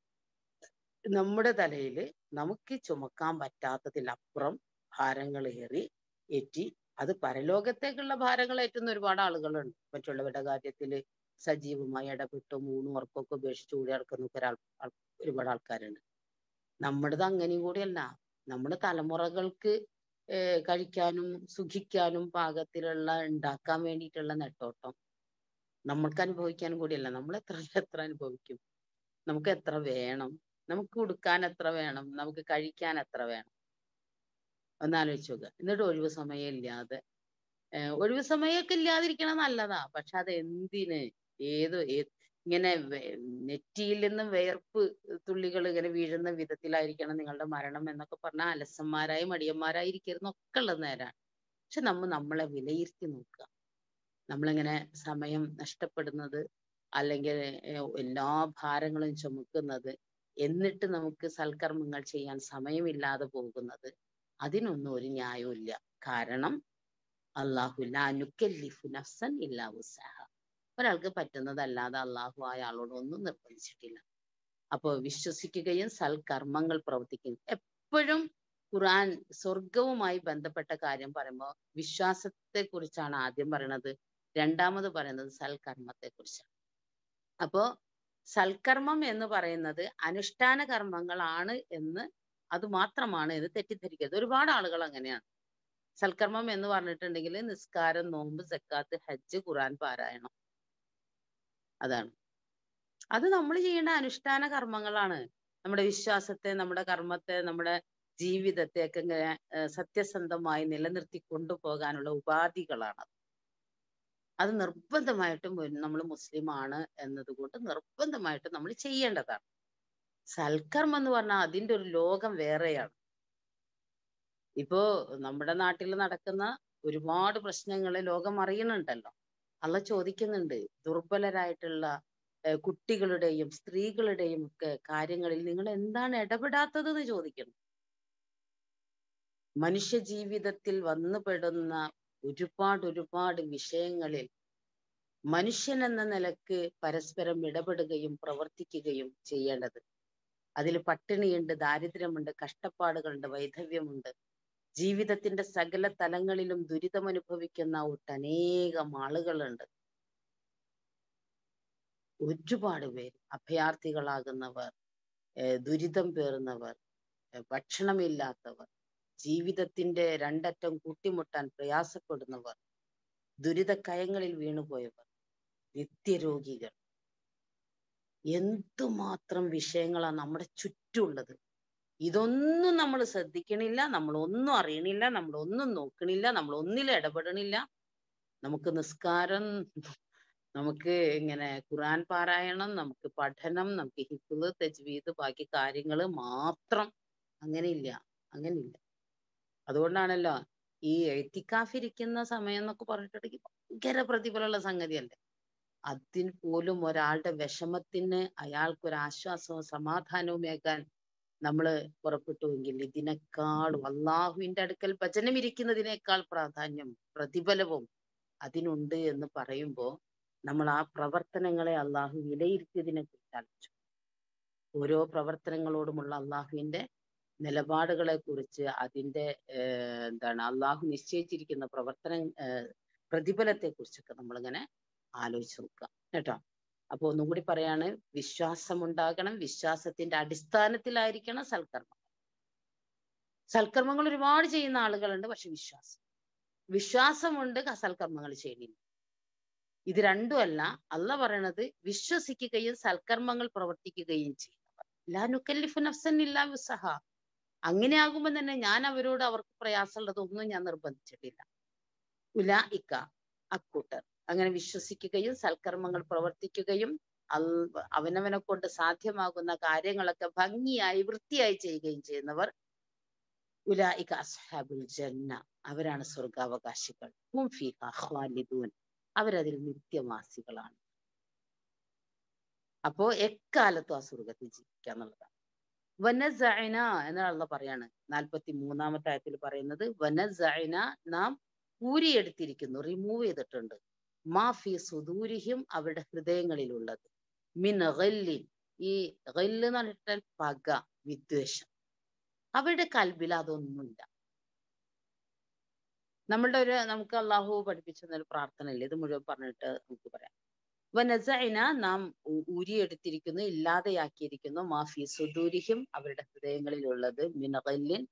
നമ്മുടെ തലയിൽ നമുക്ക് ചുമക്കാൻ പറ്റാത്തതിലപ്പുറം ഭാരങ്ങൾ ഏറി ഏറ്റി അത് പരലോകത്തേക്കുള്ള ഭാരങ്ങൾ ഏറ്റുന്ന ഒരുപാട് ആളുകളുണ്ട് മറ്റുള്ളവരുടെ കാര്യത്തിൽ സജീവമായി ഇടപെട്ട് മൂന്നും ഉറക്കമൊക്കെ ഉപേക്ഷിച്ച് കൂടി നടക്കുന്ന ഒരാൾ ഒരുപാട് ആൾക്കാരുണ്ട് നമ്മുടേത് അങ്ങനെയും കൂടിയല്ല നമ്മുടെ തലമുറകൾക്ക് ഏർ കഴിക്കാനും സുഖിക്കാനും പാകത്തിലുള്ള ഉണ്ടാക്കാൻ വേണ്ടിയിട്ടുള്ള നെട്ടോട്ടം നമ്മൾക്ക് അനുഭവിക്കാനും കൂടിയല്ല നമ്മൾ എത്ര എത്ര അനുഭവിക്കും നമുക്ക് എത്ര വേണം നമുക്ക് ഉടുക്കാൻ എത്ര വേണം നമുക്ക് കഴിക്കാൻ എത്ര വേണം ഒന്ന് ആലോചിച്ച് നോക്കുക എന്നിട്ട് ഒഴിവ് സമയം ഇല്ലാതെ ഏർ ഒഴിവ് സമയമൊക്കെ ഇല്ലാതിരിക്കണത് നല്ലതാ പക്ഷെ അത് എന്തിന് ഏത് ഏ- ഇങ്ങനെ വെ- നെറ്റിയിൽ നിന്നും വേർപ്പ് തുള്ളികൾ ഇങ്ങനെ വീഴുന്ന വിധത്തിലായിരിക്കണം നിങ്ങളുടെ മരണം എന്നൊക്കെ പറഞ്ഞാൽ അലസന്മാരായി മടിയന്മാരായി ഇരിക്കുന്നൊക്കെ ഉള്ള നേരാണ് പക്ഷെ നമ്മ നമ്മളെ വിലയിരുത്തി നോക്കുക നമ്മളിങ്ങനെ സമയം നഷ്ടപ്പെടുന്നത് അല്ലെങ്കിൽ ഏർ എല്ലാ ഭാരങ്ങളും ചുമക്കുന്നത് എന്നിട്ട് നമുക്ക് സൽക്കർമ്മങ്ങൾ ചെയ്യാൻ സമയമില്ലാതെ പോകുന്നത് അതിനൊന്നും ഒരു ന്യായവും ഇല്ല കാരണം അള്ളാഹു ലാ നുക്കല്ലിഫു നഫ്സൻ ഇല്ലാ വുസ്അഹ ഒരാൾക്ക് പറ്റുന്നതല്ലാതെ അള്ളാഹു അയാളോട് ഒന്നും നിർബന്ധിച്ചിട്ടില്ല അപ്പോൾ വിശ്വസിക്കുകയും സൽക്കർമ്മങ്ങൾ പ്രവർത്തിക്കുകയും എപ്പോഴും ഖുർആൻ സ്വർഗവുമായി ബന്ധപ്പെട്ട കാര്യം പറയുമ്പോൾ വിശ്വാസത്തെ കുറിച്ചാണ് ആദ്യം പറയുന്നത് രണ്ടാമത് പറയുന്നത് സൽക്കർമ്മത്തെ കുറിച്ചാണ് അപ്പോ സൽക്കർമ്മം എന്ന് പറയുന്നത് അനുഷ്ഠാന കർമ്മങ്ങളാണ് എന്ന് അത് മാത്രമാണ് എന്ന് തെറ്റിദ്ധരിക്കരുത് ഒരുപാട് ആളുകൾ അങ്ങനെയാണ് സൽക്കർമ്മം എന്ന് പറഞ്ഞിട്ടുണ്ടെങ്കിൽ നിസ്കാരം നോമ്പ് സക്കാത്ത് ഹജ്ജ് ഖുറാൻ പാരായണം അതാണ് അത് നമ്മൾ ചെയ്യേണ്ട അനുഷ്ഠാന കർമ്മങ്ങളാണ് നമ്മുടെ വിശ്വാസത്തെ നമ്മുടെ കർമ്മത്തെ നമ്മുടെ ജീവിതത്തെ ഒക്കെ ഇങ്ങനെ ഏർ സത്യസന്ധമായി നിലനിർത്തി കൊണ്ടുപോകാനുള്ള ഉപാധികളാണ് അത് നിർബന്ധമായിട്ടും നമ്മൾ മുസ്ലിം ആണ് എന്നതുകൊണ്ട് നിർബന്ധമായിട്ടും നമ്മൾ ചെയ്യേണ്ടതാണ് സൽക്കർമ്മം എന്ന് പറഞ്ഞാൽ അതിന്റെ ഒരു ലോകം വേറെയാണ് ഇപ്പോ നമ്മുടെ നാട്ടിൽ നടക്കുന്ന ഒരുപാട് പ്രശ്നങ്ങൾ ലോകം അറിയണുണ്ടല്ലോ അള്ള ചോദിക്കുന്നുണ്ട് ദുർബലരായിട്ടുള്ള ഏർ കുട്ടികളുടെയും സ്ത്രീകളുടെയും ഒക്കെ കാര്യങ്ങളിൽ നിങ്ങൾ എന്താണ് ഇടപെടാത്തത് എന്ന് ചോദിക്കണം മനുഷ്യ ജീവിതത്തിൽ വന്നുപെടുന്ന ഒരുപാട് ഒരുപാട് വിഷയങ്ങളിൽ മനുഷ്യൻ എന്ന നിലക്ക് പരസ്പരം ഇടപെടുകയും പ്രവർത്തിക്കുകയും ചെയ്യേണ്ടത് അതിൽ പട്ടിണിയുണ്ട് ദാരിദ്ര്യമുണ്ട് കഷ്ടപ്പാടുകളുണ്ട് വൈധവ്യമുണ്ട് ജീവിതത്തിന്റെ സകല തലങ്ങളിലും ദുരിതമനുഭവിക്കുന്ന ഒട്ടനേകം ആളുകളുണ്ട് ഒരുപാട് പേര് അഭയാർത്ഥികളാകുന്നവർ ഏർ ദുരിതം പേറുന്നവർ ഏർ ഭക്ഷണമില്ലാത്തവർ ജീവിതത്തിന്റെ രണ്ടറ്റം കൂട്ടിമുട്ടാൻ പ്രയാസപ്പെടുന്നവർ ദുരിതക്കയങ്ങളിൽ വീണുപോയവർ നിത്യരോഗികൾ എന്തുമാത്രം വിഷയങ്ങളാണ് നമ്മുടെ ചുറ്റുമുള്ളത് ഇതൊന്നും നമ്മൾ ശ്രദ്ധിക്കണില്ല നമ്മൾ ഒന്നും അറിയണില്ല നമ്മൾ ഒന്നും നോക്കണില്ല നമ്മൾ ഒന്നിലും ഇടപെടണില്ല നമുക്ക് നിസ്കാരം നമുക്ക് ഇങ്ങനെ ഖുർആൻ പാരായണം നമുക്ക് പഠനം നമുക്ക് ഹിഫ്ള് തജ്വീദ് ബാക്കി കാര്യങ്ങൾ മാത്രം അങ്ങനെയില്ല അങ്ങനെയില്ല അതുകൊണ്ടാണല്ലോ ഈ എഴുത്തിക്കാഫിരിക്കുന്ന സമയം എന്നൊക്കെ പറഞ്ഞിട്ടുണ്ടെങ്കിൽ ഭയങ്കര പ്രതിഫലമുള്ള സംഗതിയല്ലേ അതിന് പോലും ഒരാളുടെ വിഷമത്തിന് അയാൾക്ക് ഒരു ആശ്വാസവും സമാധാനവും ഏകാൻ നമ്മൾ പുറപ്പെട്ടുവെങ്കിൽ ഇതിനേക്കാളും അള്ളാഹുവിന്റെ അടുക്കൽ ഭജനം ഇരിക്കുന്നതിനേക്കാൾ പ്രാധാന്യം പ്രതിഫലവും അതിനുണ്ട് എന്ന് പറയുമ്പോൾ നമ്മൾ ആ പ്രവർത്തനങ്ങളെ അള്ളാഹു വിലയിരുത്തിയതിനെ കുറിച്ച് ആലോചിച്ചു ഓരോ പ്രവർത്തനങ്ങളോടുമുള്ള അള്ളാഹുവിന്റെ നിലപാടുകളെ കുറിച്ച് അതിന്റെ ഏർ എന്താണ് അള്ളാഹു നിശ്ചയിച്ചിരിക്കുന്ന പ്രവർത്തന ഏർ പ്രതിഫലത്തെ കുറിച്ചൊക്കെ നമ്മളിങ്ങനെ ആലോചിച്ച് നോക്കുക കേട്ടോ അപ്പൊ ഒന്നും കൂടി പറയാണ് വിശ്വാസം ഉണ്ടാകണം വിശ്വാസത്തിന്റെ അടിസ്ഥാനത്തിലായിരിക്കണം സൽക്കർമ്മം സൽക്കർമ്മങ്ങൾ ഒരുപാട് ചെയ്യുന്ന ആളുകളുണ്ട് പക്ഷെ വിശ്വാസം വിശ്വാസമുണ്ട് സൽക്കർമ്മങ്ങൾ ചെയ്യണില്ല ഇത് രണ്ടുമല്ല അല്ല പറയണത് വിശ്വസിക്കുകയും സൽക്കർമ്മങ്ങൾ പ്രവർത്തിക്കുകയും ചെയ്യുന്നവർ ലാ നുക്കല്ലിഫു നഫ്സൻ ഇല്ലാ വിസഹ അങ്ങനെ ആകുമ്പോൾ തന്നെ ഞാൻ അവരോട് അവർക്ക് പ്രയാസമുള്ളതൊന്നും ഞാൻ നിർബന്ധിച്ചിട്ടില്ല ഉല ഇക്ക അക്കൂട്ടർ അങ്ങനെ വിശ്വസിക്കുകയും സൽക്കർമ്മങ്ങൾ പ്രവർത്തിക്കുകയും അൽ- അവനവനെ കൊണ്ട് സാധ്യമാകുന്ന കാര്യങ്ങളൊക്കെ ഭംഗിയായി വൃത്തിയായി ചെയ്യുകയും ചെയ്യുന്നവർ ഉലായിക അസ്ഹാബുൽ ജന്ന അവരാണ് സ്വർഗാവകാശികൾ ഹും ഫീഹ ഖാലിദൂൻ അവരതിൽ നിത്യവാസികളാണ് അപ്പോ എക്കാലത്തും ആ സ്വർഗത്തിൽ ജീവിക്കുക എന്നുള്ളതാണ് വനസഅന എന്നുള്ള പറയാണ് നാൽപ്പത്തി മൂന്നാമത്തെ ആയത്തിൽ പറയുന്നത് വനസഅന നാം ഊരിയെടുത്തിരിക്കുന്നു റിമൂവ് ചെയ്തിട്ടുണ്ട് മാഫി സുദൂരിഹിം അവരുടെ ഹൃദയങ്ങളിലുള്ളത് മിൻ ഗല്ലിൻ ഈ ഗല്ല് എന്ന് പറഞ്ഞിട്ടാൽ പക വിദ്വേഷം അവരുടെ കൽബിൽ അതൊന്നുമില്ല നമ്മളുടെ ഒരു നമുക്ക് അള്ളാഹു പഠിപ്പിച്ചു തന്ന ഒരു പ്രാർത്ഥന ഇല്ലേ ഇത് മുഴുവൻ പറഞ്ഞിട്ട് നമുക്ക് പറയാം വനസൈന നാം ഊ- ഊരിയെടുത്തിരിക്കുന്നു ഇല്ലാതെയാക്കിയിരിക്കുന്നു മാഫി സുദൂരിഹിം അവരുടെ ഹൃദയങ്ങളിലുള്ളത് മിനകല്ലിൻ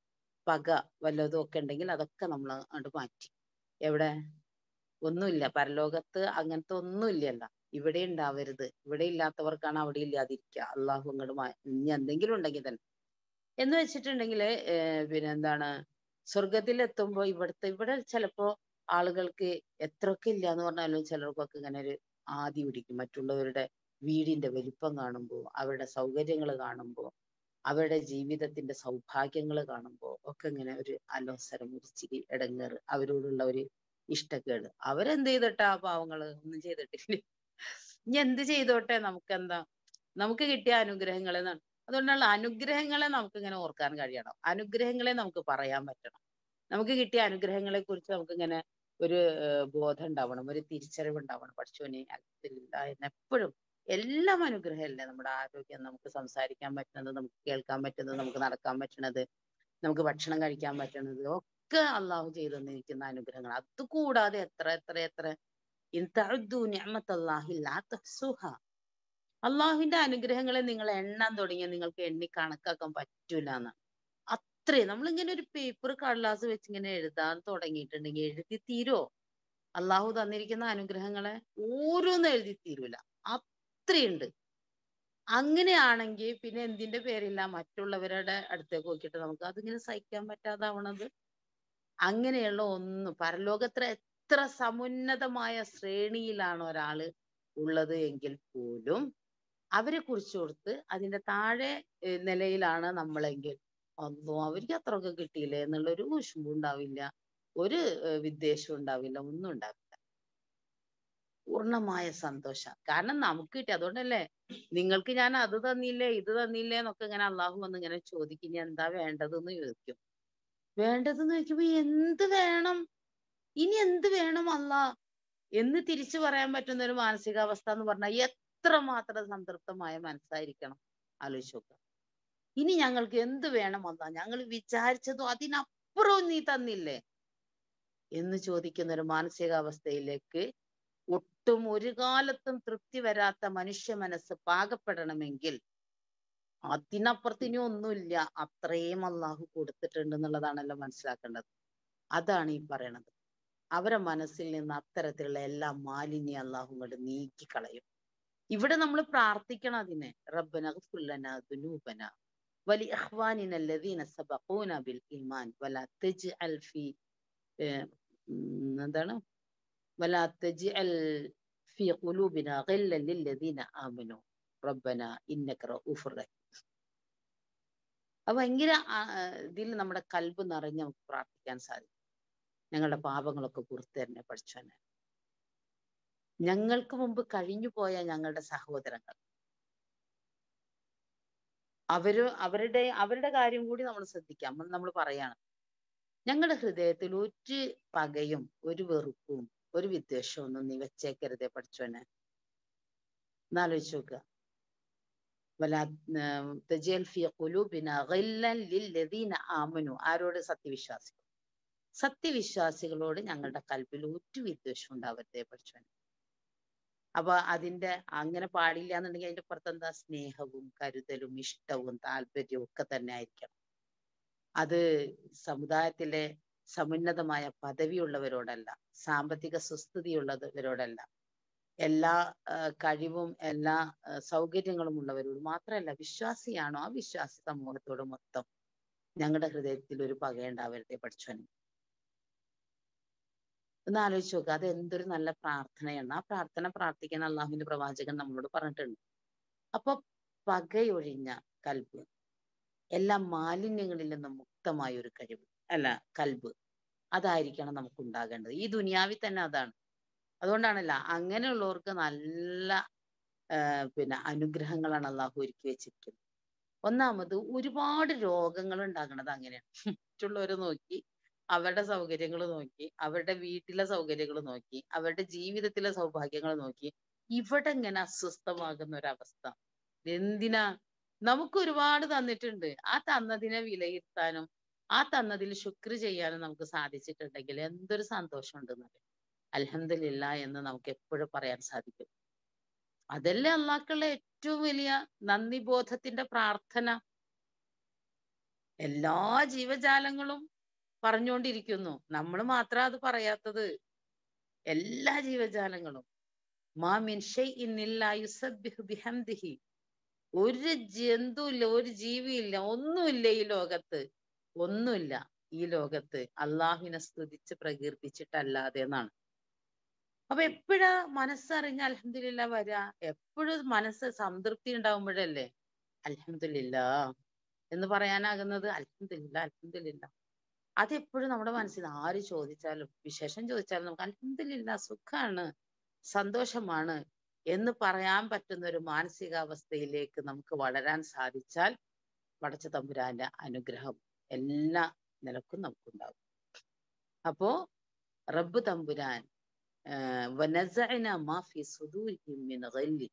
പക വല്ലതും ഒക്കെ ഉണ്ടെങ്കിൽ അതൊക്കെ നമ്മൾ അങ്ങോട്ട് മാറ്റി എവിടെ ഒന്നുമില്ല പരലോകത്ത് അങ്ങനത്തെ ഒന്നുമില്ലല്ലോ ഇവിടെ ഉണ്ടാവരുത് ഇവിടെ ഇല്ലാത്തവർക്കാണ് അവിടെ ഇല്ലാതിരിക്കുക അള്ളാഹു അങ്ങോട്ട് മാ ഇനി എന്തെങ്കിലും ഉണ്ടെങ്കിൽ തന്നെ എന്ന് വെച്ചിട്ടുണ്ടെങ്കിൽ പിന്നെ എന്താണ് സ്വർഗത്തിൽ എത്തുമ്പോ ഇവിടുത്തെ ഇവിടെ ചിലപ്പോ ആളുകൾക്ക് എത്രയൊക്കെ ഇല്ല എന്ന് പറഞ്ഞാലും ചിലർക്കൊക്കെ ഇങ്ങനെ ഒരു ആദി പിടിക്കും മറ്റുള്ളവരുടെ വീടിന്റെ വലിപ്പം കാണുമ്പോൾ അവരുടെ സൗകര്യങ്ങൾ കാണുമ്പോൾ അവരുടെ ജീവിതത്തിന്റെ സൗഭാഗ്യങ്ങൾ കാണുമ്പോൾ ഒക്കെ ഇങ്ങനെ ഒരു അലോസരം ഒരു ചിരി ഇടങ്ങേറ് അവരോടുള്ള ഒരു ഇഷ്ടക്കേട് അവരെന്ത് ചെയ്തിട്ടാ പാവങ്ങള് ഒന്നും ചെയ്തിട്ടില്ല ഇനി എന്ത് ചെയ്തോട്ടെ നമുക്കെന്താ നമുക്ക് കിട്ടിയ അനുഗ്രഹങ്ങളെ ന- അതുകൊണ്ടുള്ള അനുഗ്രഹങ്ങളെ നമുക്ക് ഇങ്ങനെ ഓർക്കാൻ കഴിയണം അനുഗ്രഹങ്ങളെ നമുക്ക് പറയാൻ പറ്റണം നമുക്ക് കിട്ടിയ അനുഗ്രഹങ്ങളെ കുറിച്ച് നമുക്ക് ഇങ്ങനെ ഒരു ഏഹ്, ബോധം ഉണ്ടാവണം ഒരു തിരിച്ചറിവ് ഉണ്ടാവണം പഠിച്ചോനെ അൽഹംദുലില്ലാ എന്ന് എപ്പോഴും എല്ലാം അനുഗ്രഹമല്ലേ നമ്മുടെ ആരോഗ്യം നമുക്ക് സംസാരിക്കാൻ പറ്റുന്നത് നമുക്ക് കേൾക്കാൻ പറ്റുന്നത് നമുക്ക് നടക്കാൻ പറ്റുന്നത് നമുക്ക് ഭക്ഷണം കഴിക്കാൻ പറ്റുന്നത് ഒക്കെ അള്ളാഹു ചെയ്തു തന്നിരിക്കുന്ന അനുഗ്രഹങ്ങൾ അത് കൂടാതെ എത്ര എത്ര എത്ര ഇൻ തഅദ്ദു നിഅമത്തല്ലാഹി ലാ തഹ്സുഹാ അള്ളാഹുവിന്റെ അനുഗ്രഹങ്ങളെ നിങ്ങൾ എണ്ണാൻ തുടങ്ങിയാൽ നിങ്ങൾക്ക് എണ്ണി കണക്കാക്കാൻ പറ്റൂല എന്നാണ് അത്രയും നമ്മളിങ്ങനെ ഒരു പേപ്പർ കടലാസ് വെച്ച് ഇങ്ങനെ എഴുതാൻ തുടങ്ങിയിട്ടുണ്ടെങ്കിൽ എഴുതി തീരോ അള്ളാഹു തന്നിരിക്കുന്ന അനുഗ്രഹങ്ങളെ ഓരോന്നും എഴുതി തീരൂല അത്രയുണ്ട് അങ്ങനെയാണെങ്കിൽ പിന്നെ എന്തിന്റെ പേരില്ല മറ്റുള്ളവരുടെ അടുത്തേക്ക് നോക്കിയിട്ട് നമുക്ക് അതിങ്ങനെ സഹിക്കാൻ പറ്റാതാവണത് അങ്ങനെയുള്ള ഒന്ന് പരലോകത്ര എത്ര സമുന്നതമായ ശ്രേണിയിലാണ് ഒരാള് ഉള്ളത് എങ്കിൽ പോലും അവരെ കുറിച്ച് കൊടുത്ത് അതിന്റെ താഴെ ഏഹ് നിലയിലാണ് നമ്മളെങ്കിൽ അല്ലോ അവർക്ക് അത്രയൊക്കെ കിട്ടിയില്ലേ എന്നുള്ള ഒരു കുശുമ്പും ഉണ്ടാവില്ല ഒരു ഏഹ് വിദ്വേഷവും ഉണ്ടാവില്ല ഒന്നും ഉണ്ടാവില്ല പൂർണ്ണമായ സന്തോഷം കാരണം നമുക്ക് കിട്ടി അതുകൊണ്ടല്ലേ നിങ്ങൾക്ക് ഞാൻ അത് തന്നില്ലേ ഇത് തന്നില്ലേ എന്നൊക്കെ ഇങ്ങനെ അള്ളാഹു വന്ന് ഇങ്ങനെ ചോദിക്കും ഇനി എന്താ വേണ്ടതെന്ന് ചോദിക്കും വേണ്ടതെന്ന് ചോദിക്കുമ്പോ എന്ത് വേണം ഇനി എന്ത് വേണം അല്ലാ എന്ന് തിരിച്ചു പറയാൻ പറ്റുന്ന ഒരു മാനസികാവസ്ഥ എന്ന് പറഞ്ഞാൽ എത്രമാത്രം സംതൃപ്തമായ മനസ്സായിരിക്കണം ആലോചിച്ച് നോക്കുക ഇനി ഞങ്ങൾക്ക് എന്ത് വേണം അല്ലാ ഞങ്ങൾ വിചാരിച്ചതും അതിനപ്പുറവും നീ തന്നില്ലേ എന്ന് ചോദിക്കുന്ന ഒരു മാനസികാവസ്ഥയിലേക്ക് ഒട്ടും ഒരു കാലത്തും തൃപ്തി വരാത്ത മനുഷ്യ മനസ്സ് പാകപ്പെടണമെങ്കിൽ അതിനപ്പുറത്ത് ഇനി ഒന്നുമില്ല അത്രയും അള്ളാഹു കൊടുത്തിട്ടുണ്ട് എന്നുള്ളതാണല്ലോ മനസ്സിലാക്കേണ്ടത് അതാണ് ഈ പറയണത് അവരെ മനസ്സിൽ നിന്ന് അത്തരത്തിലുള്ള എല്ലാ മാലിന്യം അള്ളാഹു കൊണ്ട് നീക്കിക്കളയും ഇവിടെ നമ്മൾ പ്രാർത്ഥിക്കണം അതിനെ റബ്ബന ഗഫുല്ലന ദുനൂബന വലി ഇഖ്വാനിന അല്ലദീന സബഖൂന ബിൽ ഈമാൻ വലാ തജ്അൽ ഫി ഏഹ്, ഉം, എന്താണ് വലാ തജ്അൽ ഫി ഖുലൂബിന ഗില്ലൻ ലില്ലദീന ആമനു റബ്ബന ഇന്നക റഊഫുർ റഹീം അത് ഭയങ്കര ആ, ഇതിൽ നമ്മുടെ കൽബ് നിറഞ്ഞ് നമുക്ക് പ്രാർത്ഥിക്കാൻ സാധിക്കും ഞങ്ങളുടെ പാപങ്ങളൊക്കെ പുറത്തു തന്നെ പഠിച്ചോനെ ഞങ്ങൾക്ക് മുമ്പ് കഴിഞ്ഞു പോയ ഞങ്ങളുടെ സഹോദരങ്ങൾ അവര് അവരുടെ അവരുടെ കാര്യം കൂടി നമ്മൾ ശ്രദ്ധിക്കാം നമ്മൾ പറയാണ് ഞങ്ങളുടെ ഹൃദയത്തിൽ ഒരു പകയും ഒരു വെറുപ്പും ഒരു വിദ്വേഷവും ഒന്നും നീ വെച്ചേക്കരുതേ പഠിച്ചോനെ എന്നാലോചിച്ച് നോക്കുക വലാ ഏർ തജ്അൽ ഫീ ഖുലൂബിന ഗില്ലൻ ലില്ലദീന ആമനു ആരോട് സത്യവിശ്വാസികൾ സത്യവിശ്വാസികളോട് ഞങ്ങളുടെ കൽബിൽ ഒരു വിദ്വേഷം ഉണ്ടാവരുതേ പഠിച്ചോനെ അപ്പൊ അതിന്റെ അങ്ങനെ പാടില്ല എന്നുണ്ടെങ്കിൽ അതിന്റെ പുറത്ത് എന്താ സ്നേഹവും കരുതലും ഇഷ്ടവും താല്പര്യവും ഒക്കെ തന്നെ ആയിരിക്കണം അത് സമുദായത്തിലെ സമുന്നതമായ പദവിയുള്ളവരോടല്ല സാമ്പത്തിക സുസ്ഥിതിയുള്ളവരോടല്ല എല്ലാ ആ, കഴിവും എല്ലാ ആ, സൗകര്യങ്ങളും ഉള്ളവരോട് മാത്രമല്ല വിശ്വാസിയാണോ ആ വിശ്വാസി സമൂഹത്തോട് മൊത്തം ഞങ്ങളുടെ ഹൃദയത്തിൽ ഒരു പകയുണ്ടാവരുതേ പഠിച്ചോനെ ഒന്ന് ആലോചിച്ച് നോക്കുക അത് എന്തൊരു നല്ല പ്രാർത്ഥനയാണ് ആ പ്രാർത്ഥന പ്രാർത്ഥിക്കാൻ അള്ളാഹുവിന്റെ പ്രവാചകൻ നമ്മളോട് പറഞ്ഞിട്ടുണ്ട് അപ്പൊ പകയൊഴിഞ്ഞ കൽബ് എല്ലാ മാലിന്യങ്ങളിൽ നിന്നും മുക്തമായ ഒരു കഴിവ് അല്ല കൽബ് അതായിരിക്കണം നമുക്ക് ഉണ്ടാകേണ്ടത് ഈ ദുനിയാവിൽ തന്നെ അതാണ് അതുകൊണ്ടാണല്ല അങ്ങനെയുള്ളവർക്ക് നല്ല ആ, പിന്നെ അനുഗ്രഹങ്ങളാണ് അള്ളാഹു ഒരുക്കി വെച്ചിരിക്കുന്നത് ഒന്നാമത് ഒരുപാട് രോഗങ്ങൾ ഉണ്ടാകണത് അങ്ങനെയാണ് മറ്റുള്ളവരെ നോക്കി അവരുടെ സൗകര്യങ്ങൾ നോക്കി അവരുടെ വീട്ടിലെ സൗകര്യങ്ങൾ നോക്കി അവരുടെ ജീവിതത്തിലെ സൗഭാഗ്യങ്ങൾ നോക്കി ഇവിടെ ഇങ്ങനെ അസ്വസ്ഥമാകുന്ന ഒരവസ്ഥ എന്തിനാ നമുക്ക് ഒരുപാട് തന്നിട്ടുണ്ട് ആ തന്നതിനെ വിലയിരുത്താനും ആ തന്നതിൽ ശുക്ർ ചെയ്യാനും നമുക്ക് സാധിച്ചിട്ടുണ്ടെങ്കിൽ എന്തൊരു സന്തോഷം ഉണ്ടെന്നത് അൽഹംദുലില്ലാ എന്ന് നമുക്ക് എപ്പോഴും പറയാൻ സാധിക്കും അതല്ലേ അള്ളാഹ്ക്കുള്ള ഏറ്റവും വലിയ നന്ദി ബോധത്തിന്റെ പ്രാർത്ഥന എല്ലാ ജീവജാലങ്ങളും പറഞ്ഞുകൊണ്ടിരിക്കുന്നു നമ്മൾ മാത്രം അത് പറയാത്തത് എല്ലാ ജീവജാലങ്ങളും മാ മിൻ ഷൈഇൻ ഇല്ലാ യുസബ്ബിഹു ബിഹംദിഹി ഒരു ജന്തുവില്ല ഒരു ജീവിയില്ല ഒന്നുമില്ല ഈ ലോകത്ത് ഒന്നുമില്ല ഈ ലോകത്ത് അള്ളാഹുവിനെ സ്തുതിച്ച് പ്രകീർത്തിച്ചിട്ടല്ലാതെ എന്നാണ് അപ്പൊ എപ്പോഴാ മനസ്സറിഞ്ഞ അലഹമില്ല വരാ എപ്പോഴും മനസ്സ് സംതൃപ്തി ഉണ്ടാവുമ്പോഴല്ലേ അലഹമില്ല എന്ന് പറയാനാകുന്നത് അലഹമില്ല അലഹമില്ല അതെപ്പോഴും നമ്മുടെ മനസ്സിൽ ആര് ചോദിച്ചാലും വിശേഷം ചോദിച്ചാലും നമുക്ക് അലഹമില്ല സുഖാണ് സന്തോഷമാണ് എന്ന് പറയാൻ പറ്റുന്ന ഒരു മാനസികാവസ്ഥയിലേക്ക് നമുക്ക് വളരാൻ സാധിച്ചാൽ പടച്ച തമ്പുരാന്റെ അനുഗ്രഹം എല്ലാ നിലക്കും നമുക്കുണ്ടാവും അപ്പോ റബ്ബ് തമ്പുരാൻ ആഹ് വനസഅന മാ ഫി സുദൂരിഹിം മിൻ ഗല്ലി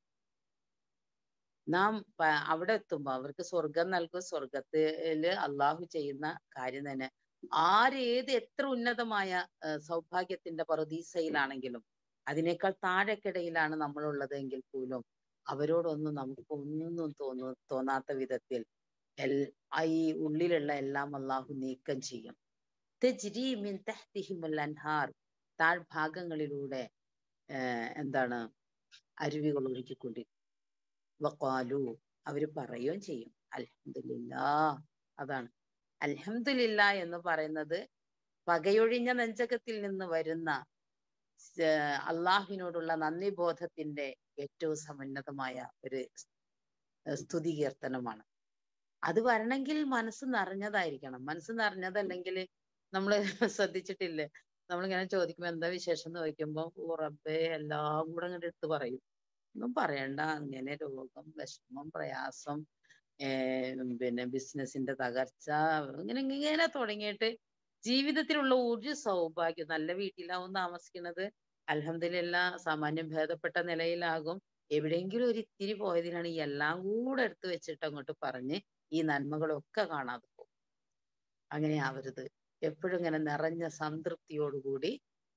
നാം പ- അവിടെ എത്തുമ്പോ അവർക്ക് സ്വർഗം നൽകും സ്വർഗത്തില് അള്ളാഹു ചെയ്യുന്ന കാര്യം തന്നെ ആരേത് എത്ര ഉന്നതമായ ആഹ് സൗഭാഗ്യത്തിന്റെ പറുദീസയിലാണെങ്കിലും അതിനേക്കാൾ താഴെക്കിടയിലാണ് നമ്മളുള്ളത് എങ്കിൽ പോലും അവരോടൊന്നും നമുക്ക് ഒന്നും തോന്നു തോന്നാത്ത വിധത്തിൽ എൽ ആ ഈ ഉള്ളിലുള്ള എല്ലാം അള്ളാഹു നീക്കം ചെയ്യും തജ്രി മിൻ തഹ്തിഹിമുൽ അൻഹാർ താഴ്ഭാഗങ്ങളിലൂടെ ഏർ എന്താണ് അരുവികൾ ഒഴുകിക്കൊണ്ടിരിക്കും വഖാലു അവര് പറയുകയും ചെയ്യും അൽഹംദുലില്ലാ അതാണ് അൽഹംദുലില്ലാ എന്ന് പറയുന്നത് പകയൊഴിഞ്ഞ നെഞ്ചകത്തിൽ നിന്ന് വരുന്ന സ് അള്ളാഹുവിനോടുള്ള നന്ദി ബോധത്തിന്റെ ഏറ്റവും സമുന്നതമായ ഒരു സ്തുതി കീർത്തനമാണ് അത് വരണമെങ്കിൽ മനസ്സ് നിറഞ്ഞതായിരിക്കണം മനസ്സ് നിറഞ്ഞതല്ലെങ്കിൽ നമ്മൾ ശ്രദ്ധിച്ചിട്ടില്ലേ നമ്മളിങ്ങനെ ചോദിക്കുമ്പോ എന്താ വിശേഷം എന്ന് ചോദിക്കുമ്പോ ഓ റബ്ബേ എല്ലാം കൂടെ അങ്ങോട്ട് എടുത്ത് പറയും ഒന്നും പറയണ്ട അങ്ങനെ രോഗം വിഷമം പ്രയാസം ഏർ പിന്നെ ബിസിനസിന്റെ തകർച്ച ഇങ്ങനെ ഇങ്ങനെ തുടങ്ങിയിട്ട് ജീവിതത്തിലുള്ള ഒരു സൗഭാഗ്യം നല്ല വീട്ടിലാവും താമസിക്കുന്നത് അൽഹംദുലില്ല സാമാന്യം ഭേദപ്പെട്ട നിലയിലാകും എവിടെയെങ്കിലും ഒരു ഇത്തിരി പോയതിനാണ് ഈ എല്ലാം കൂടെ എടുത്തു വെച്ചിട്ട് അങ്ങോട്ട് പറഞ്ഞ് ഈ നന്മകളൊക്കെ കാണാതെ പോകും അങ്ങനെ ആവരുത് എപ്പോഴും ഇങ്ങനെ നിറഞ്ഞ സംതൃപ്തിയോടുകൂടി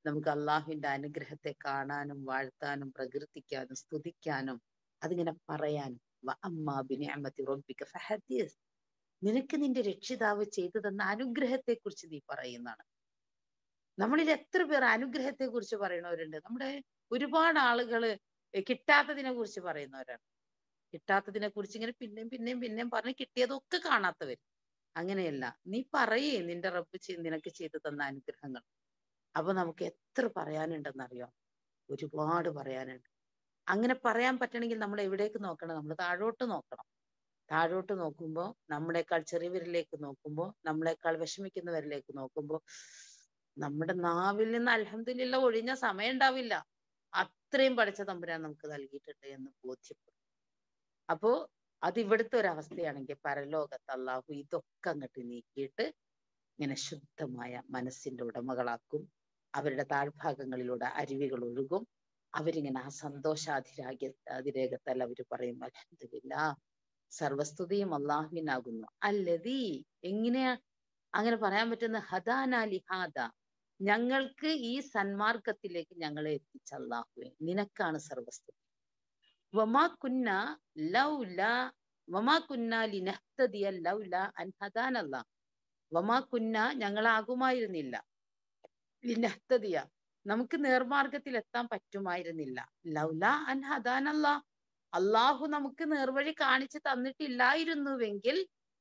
നമുക്ക് അള്ളാഹുവിന്റെ അനുഗ്രഹത്തെ കാണാനും വാഴ്ത്താനും പ്രകീർത്തിക്കാനും സ്തുതിക്കാനും അതിങ്ങനെ പറയാനും വ അമ്മാ ബിനിഅമതി റബ്ബിക ഫഹദ്ദിസ് നിനക്ക് നിന്റെ രക്ഷിതാവ് ചെയ്തു തന്ന അനുഗ്രഹത്തെ കുറിച്ച് നീ പറയുന്നതാണ് നമ്മളിൽ എത്ര പേർ അനുഗ്രഹത്തെ കുറിച്ച് പറയുന്നവരുണ്ട് നമ്മുടെ ഒരുപാട് ആളുകള് കിട്ടാത്തതിനെ കുറിച്ച് പറയുന്നവരാണ് കിട്ടാത്തതിനെ കുറിച്ച് ഇങ്ങനെ പിന്നെയും പിന്നെയും പിന്നെയും പറഞ്ഞ് കിട്ടിയതൊക്കെ കാണാത്തവർ അങ്ങനെയല്ല നീ പറയേ നിന്റെ റബ്ബ് ചെയ്- നിനക്ക് ചെയ്തു തന്ന അനുഗ്രഹങ്ങൾ അപ്പൊ നമുക്ക് എത്ര പറയാനുണ്ടെന്നറിയാം ഒരുപാട് പറയാനുണ്ട് അങ്ങനെ പറയാൻ പറ്റണമെങ്കിൽ നമ്മൾ എവിടേക്ക് നോക്കണം നമ്മൾ താഴോട്ട് നോക്കണം താഴോട്ട് നോക്കുമ്പോൾ നമ്മളെക്കാൾ ചെറിയവരിലേക്ക് നോക്കുമ്പോൾ നമ്മളെക്കാൾ വിഷമിക്കുന്നവരിലേക്ക് നോക്കുമ്പോൾ നമ്മുടെ നാവിൽ നിന്ന് അൽഹംദുലില്ലാ ഒഴിഞ്ഞ സമയം ഉണ്ടാവില്ല അത്രയും പഠിച്ച തമ്പുരാൻ നമുക്ക് നൽകിയിട്ടുണ്ട് എന്ന് ബോധ്യപ്പെടും അപ്പോ അത് ഇവിടുത്തെ ഒരു അവസ്ഥയാണെങ്കിൽ പരലോകത്ത് അള്ളാഹു ഇതൊക്കെ അങ്ങോട്ട് നീക്കിയിട്ട് ഇങ്ങനെ ശുദ്ധമായ മനസ്സിന്റെ ഉടമകളാക്കും അവരുടെ താഴ്ഭാഗങ്ങളിലൂടെ അരുവികൾ ഒഴുകും അവരിങ്ങനെ ആ സന്തോഷാധിരാഗ്യ അതിരേകത്താൽ അവർ പറയും അലഹദില്ല സർവസ്തുതിയും അള്ളാഹുവിനാകുന്നു അല്ലതീ എങ്ങനെയാ അങ്ങനെ പറയാൻ പറ്റുന്ന ഹദാന ലിഹാദ ഞങ്ങൾക്ക് ഈ സന്മാർഗത്തിലേക്ക് ഞങ്ങളെ എത്തിച്ച അള്ളാഹുവെ നിനക്കാണ് സർവസ്തുതി വമാ കുന്ന ലൗല വമാ കുന്ന ലിനഹ്തദിയ ലൗല അൻ ഹദാനല്ലാ വമാ കുന്ന ഞങ്ങളാകുമായിരുന്നില്ല ലിനഹ്തദിയ നമുക്ക് നേർമാർഗത്തിൽ എത്താൻ പറ്റുമായിരുന്നില്ല ലൗല അൻ ഹദാനല്ല അള്ളാഹു നമുക്ക് നേർവഴി കാണിച്ചു തന്നിട്ടില്ലായിരുന്നുവെങ്കിൽ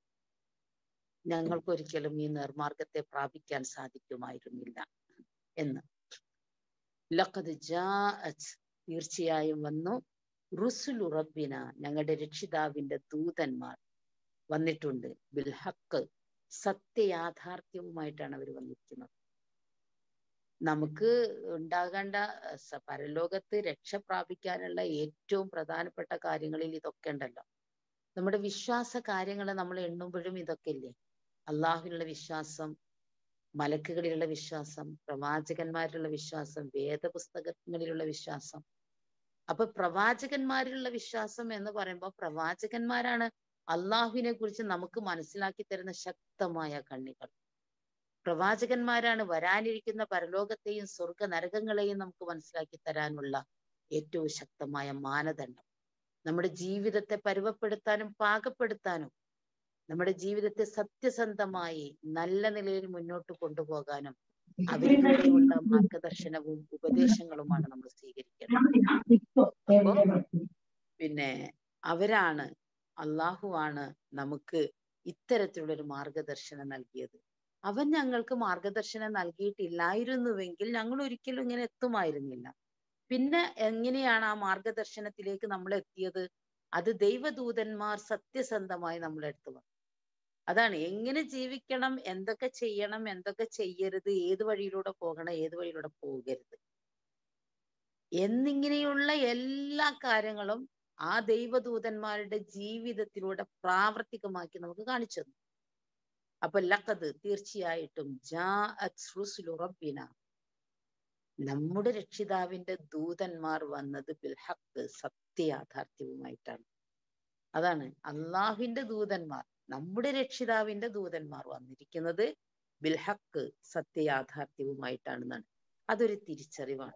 ഞങ്ങൾക്കൊരിക്കലും ഈ നേർമാർഗത്തെ പ്രാപിക്കാൻ സാധിക്കുമായിരുന്നില്ല എന്ന് ലഖദ് ജാഅത് തീർച്ചയായും വന്നു റുസുലു റബ്ബിന ഞങ്ങളുടെ രക്ഷിതാവിന്റെ ദൂതന്മാർ വന്നിട്ടുണ്ട് ബിൽഹക്ക് സത്യയാഥാർത്ഥ്യവുമായിട്ടാണ് അവർ വന്നിരിക്കുന്നത് നമുക്ക് ഉണ്ടാകേണ്ട സ- പരലോകത്ത് രക്ഷ പ്രാപിക്കാനുള്ള ഏറ്റവും പ്രധാനപ്പെട്ട കാര്യങ്ങളിൽ ഇതൊക്കെ ഉണ്ടല്ലോ നമ്മുടെ വിശ്വാസ കാര്യങ്ങൾ നമ്മൾ എണ്ണുമ്പോഴും ഇതൊക്കെ ഇല്ലേ അള്ളാഹുവിലുള്ള വിശ്വാസം മലക്കുകളിലുള്ള വിശ്വാസം പ്രവാചകന്മാരിലുള്ള വിശ്വാസം വേദപുസ്തകങ്ങളിലുള്ള വിശ്വാസം അപ്പൊ പ്രവാചകന്മാരിലുള്ള വിശ്വാസം എന്ന് പറയുമ്പോൾ പ്രവാചകന്മാരാണ് അള്ളാഹുവിനെ കുറിച്ച് നമുക്ക് മനസ്സിലാക്കി തരുന്ന ശക്തമായ കണ്ണികൾ പ്രവാചകന്മാരാണ് വരാനിരിക്കുന്ന പരലോകത്തെയും സ്വർഗ നരകങ്ങളെയും നമുക്ക് മനസ്സിലാക്കി തരാനുള്ള ഏറ്റവും ശക്തമായ മാനദണ്ഡം നമ്മുടെ ജീവിതത്തെ പരുവപ്പെടുത്താനും പാകപ്പെടുത്താനും നമ്മുടെ ജീവിതത്തെ സത്യസന്ധമായി നല്ല നിലയിൽ മുന്നോട്ട് കൊണ്ടുപോകാനും അവരിലൂടെയുള്ള മാർഗദർശനവും ഉപദേശങ്ങളുമാണ് നമ്മൾ സ്വീകരിക്കേണ്ടത് അപ്പോ പിന്നെ അവരാണ് അള്ളാഹുവാണ് നമുക്ക് ഇത്തരത്തിലുള്ള ഒരു മാർഗദർശനം നൽകിയത് അവൻ ഞങ്ങൾക്ക് മാർഗദർശനം നൽകിയിട്ടില്ലായിരുന്നുവെങ്കിൽ ഞങ്ങൾ ഒരിക്കലും ഇങ്ങനെ എത്തുമായിരുന്നില്ല പിന്നെ എങ്ങനെയാണ് ആ മാർഗദർശനത്തിലേക്ക് നമ്മൾ എത്തിയത് അത് ദൈവദൂതന്മാർ സത്യസന്ധമായി നമ്മളെടുത്തു വന്നു അതാണ് എങ്ങനെ ജീവിക്കണം എന്തൊക്കെ ചെയ്യണം എന്തൊക്കെ ചെയ്യരുത് ഏത് വഴിയിലൂടെ പോകണം ഏത് വഴിയിലൂടെ പോകരുത് എന്നിങ്ങനെയുള്ള എല്ലാ കാര്യങ്ങളും ആ ദൈവദൂതന്മാരുടെ ജീവിതത്തിലൂടെ പ്രാവർത്തികമാക്കി നമുക്ക് കാണിച്ചു തന്നു അപ്പൊ ലക്കത് തീർച്ചയായിട്ടും ജാഅത് റുസുലു റബ്ബിന നമ്മുടെ രക്ഷിതാവിന്റെ ദൂതന്മാർ വന്നത് ബിൽഹക്ക് സത്യയാഥാർത്ഥ്യവുമായിട്ടാണ് അതാണ് അള്ളാഹുവിന്റെ ദൂതന്മാർ നമ്മുടെ രക്ഷിതാവിന്റെ ദൂതന്മാർ വന്നിരിക്കുന്നത് ബിൽഹക്ക് സത്യയാഥാർത്ഥ്യവുമായിട്ടാണെന്നാണ് അതൊരു തിരിച്ചറിവാണ്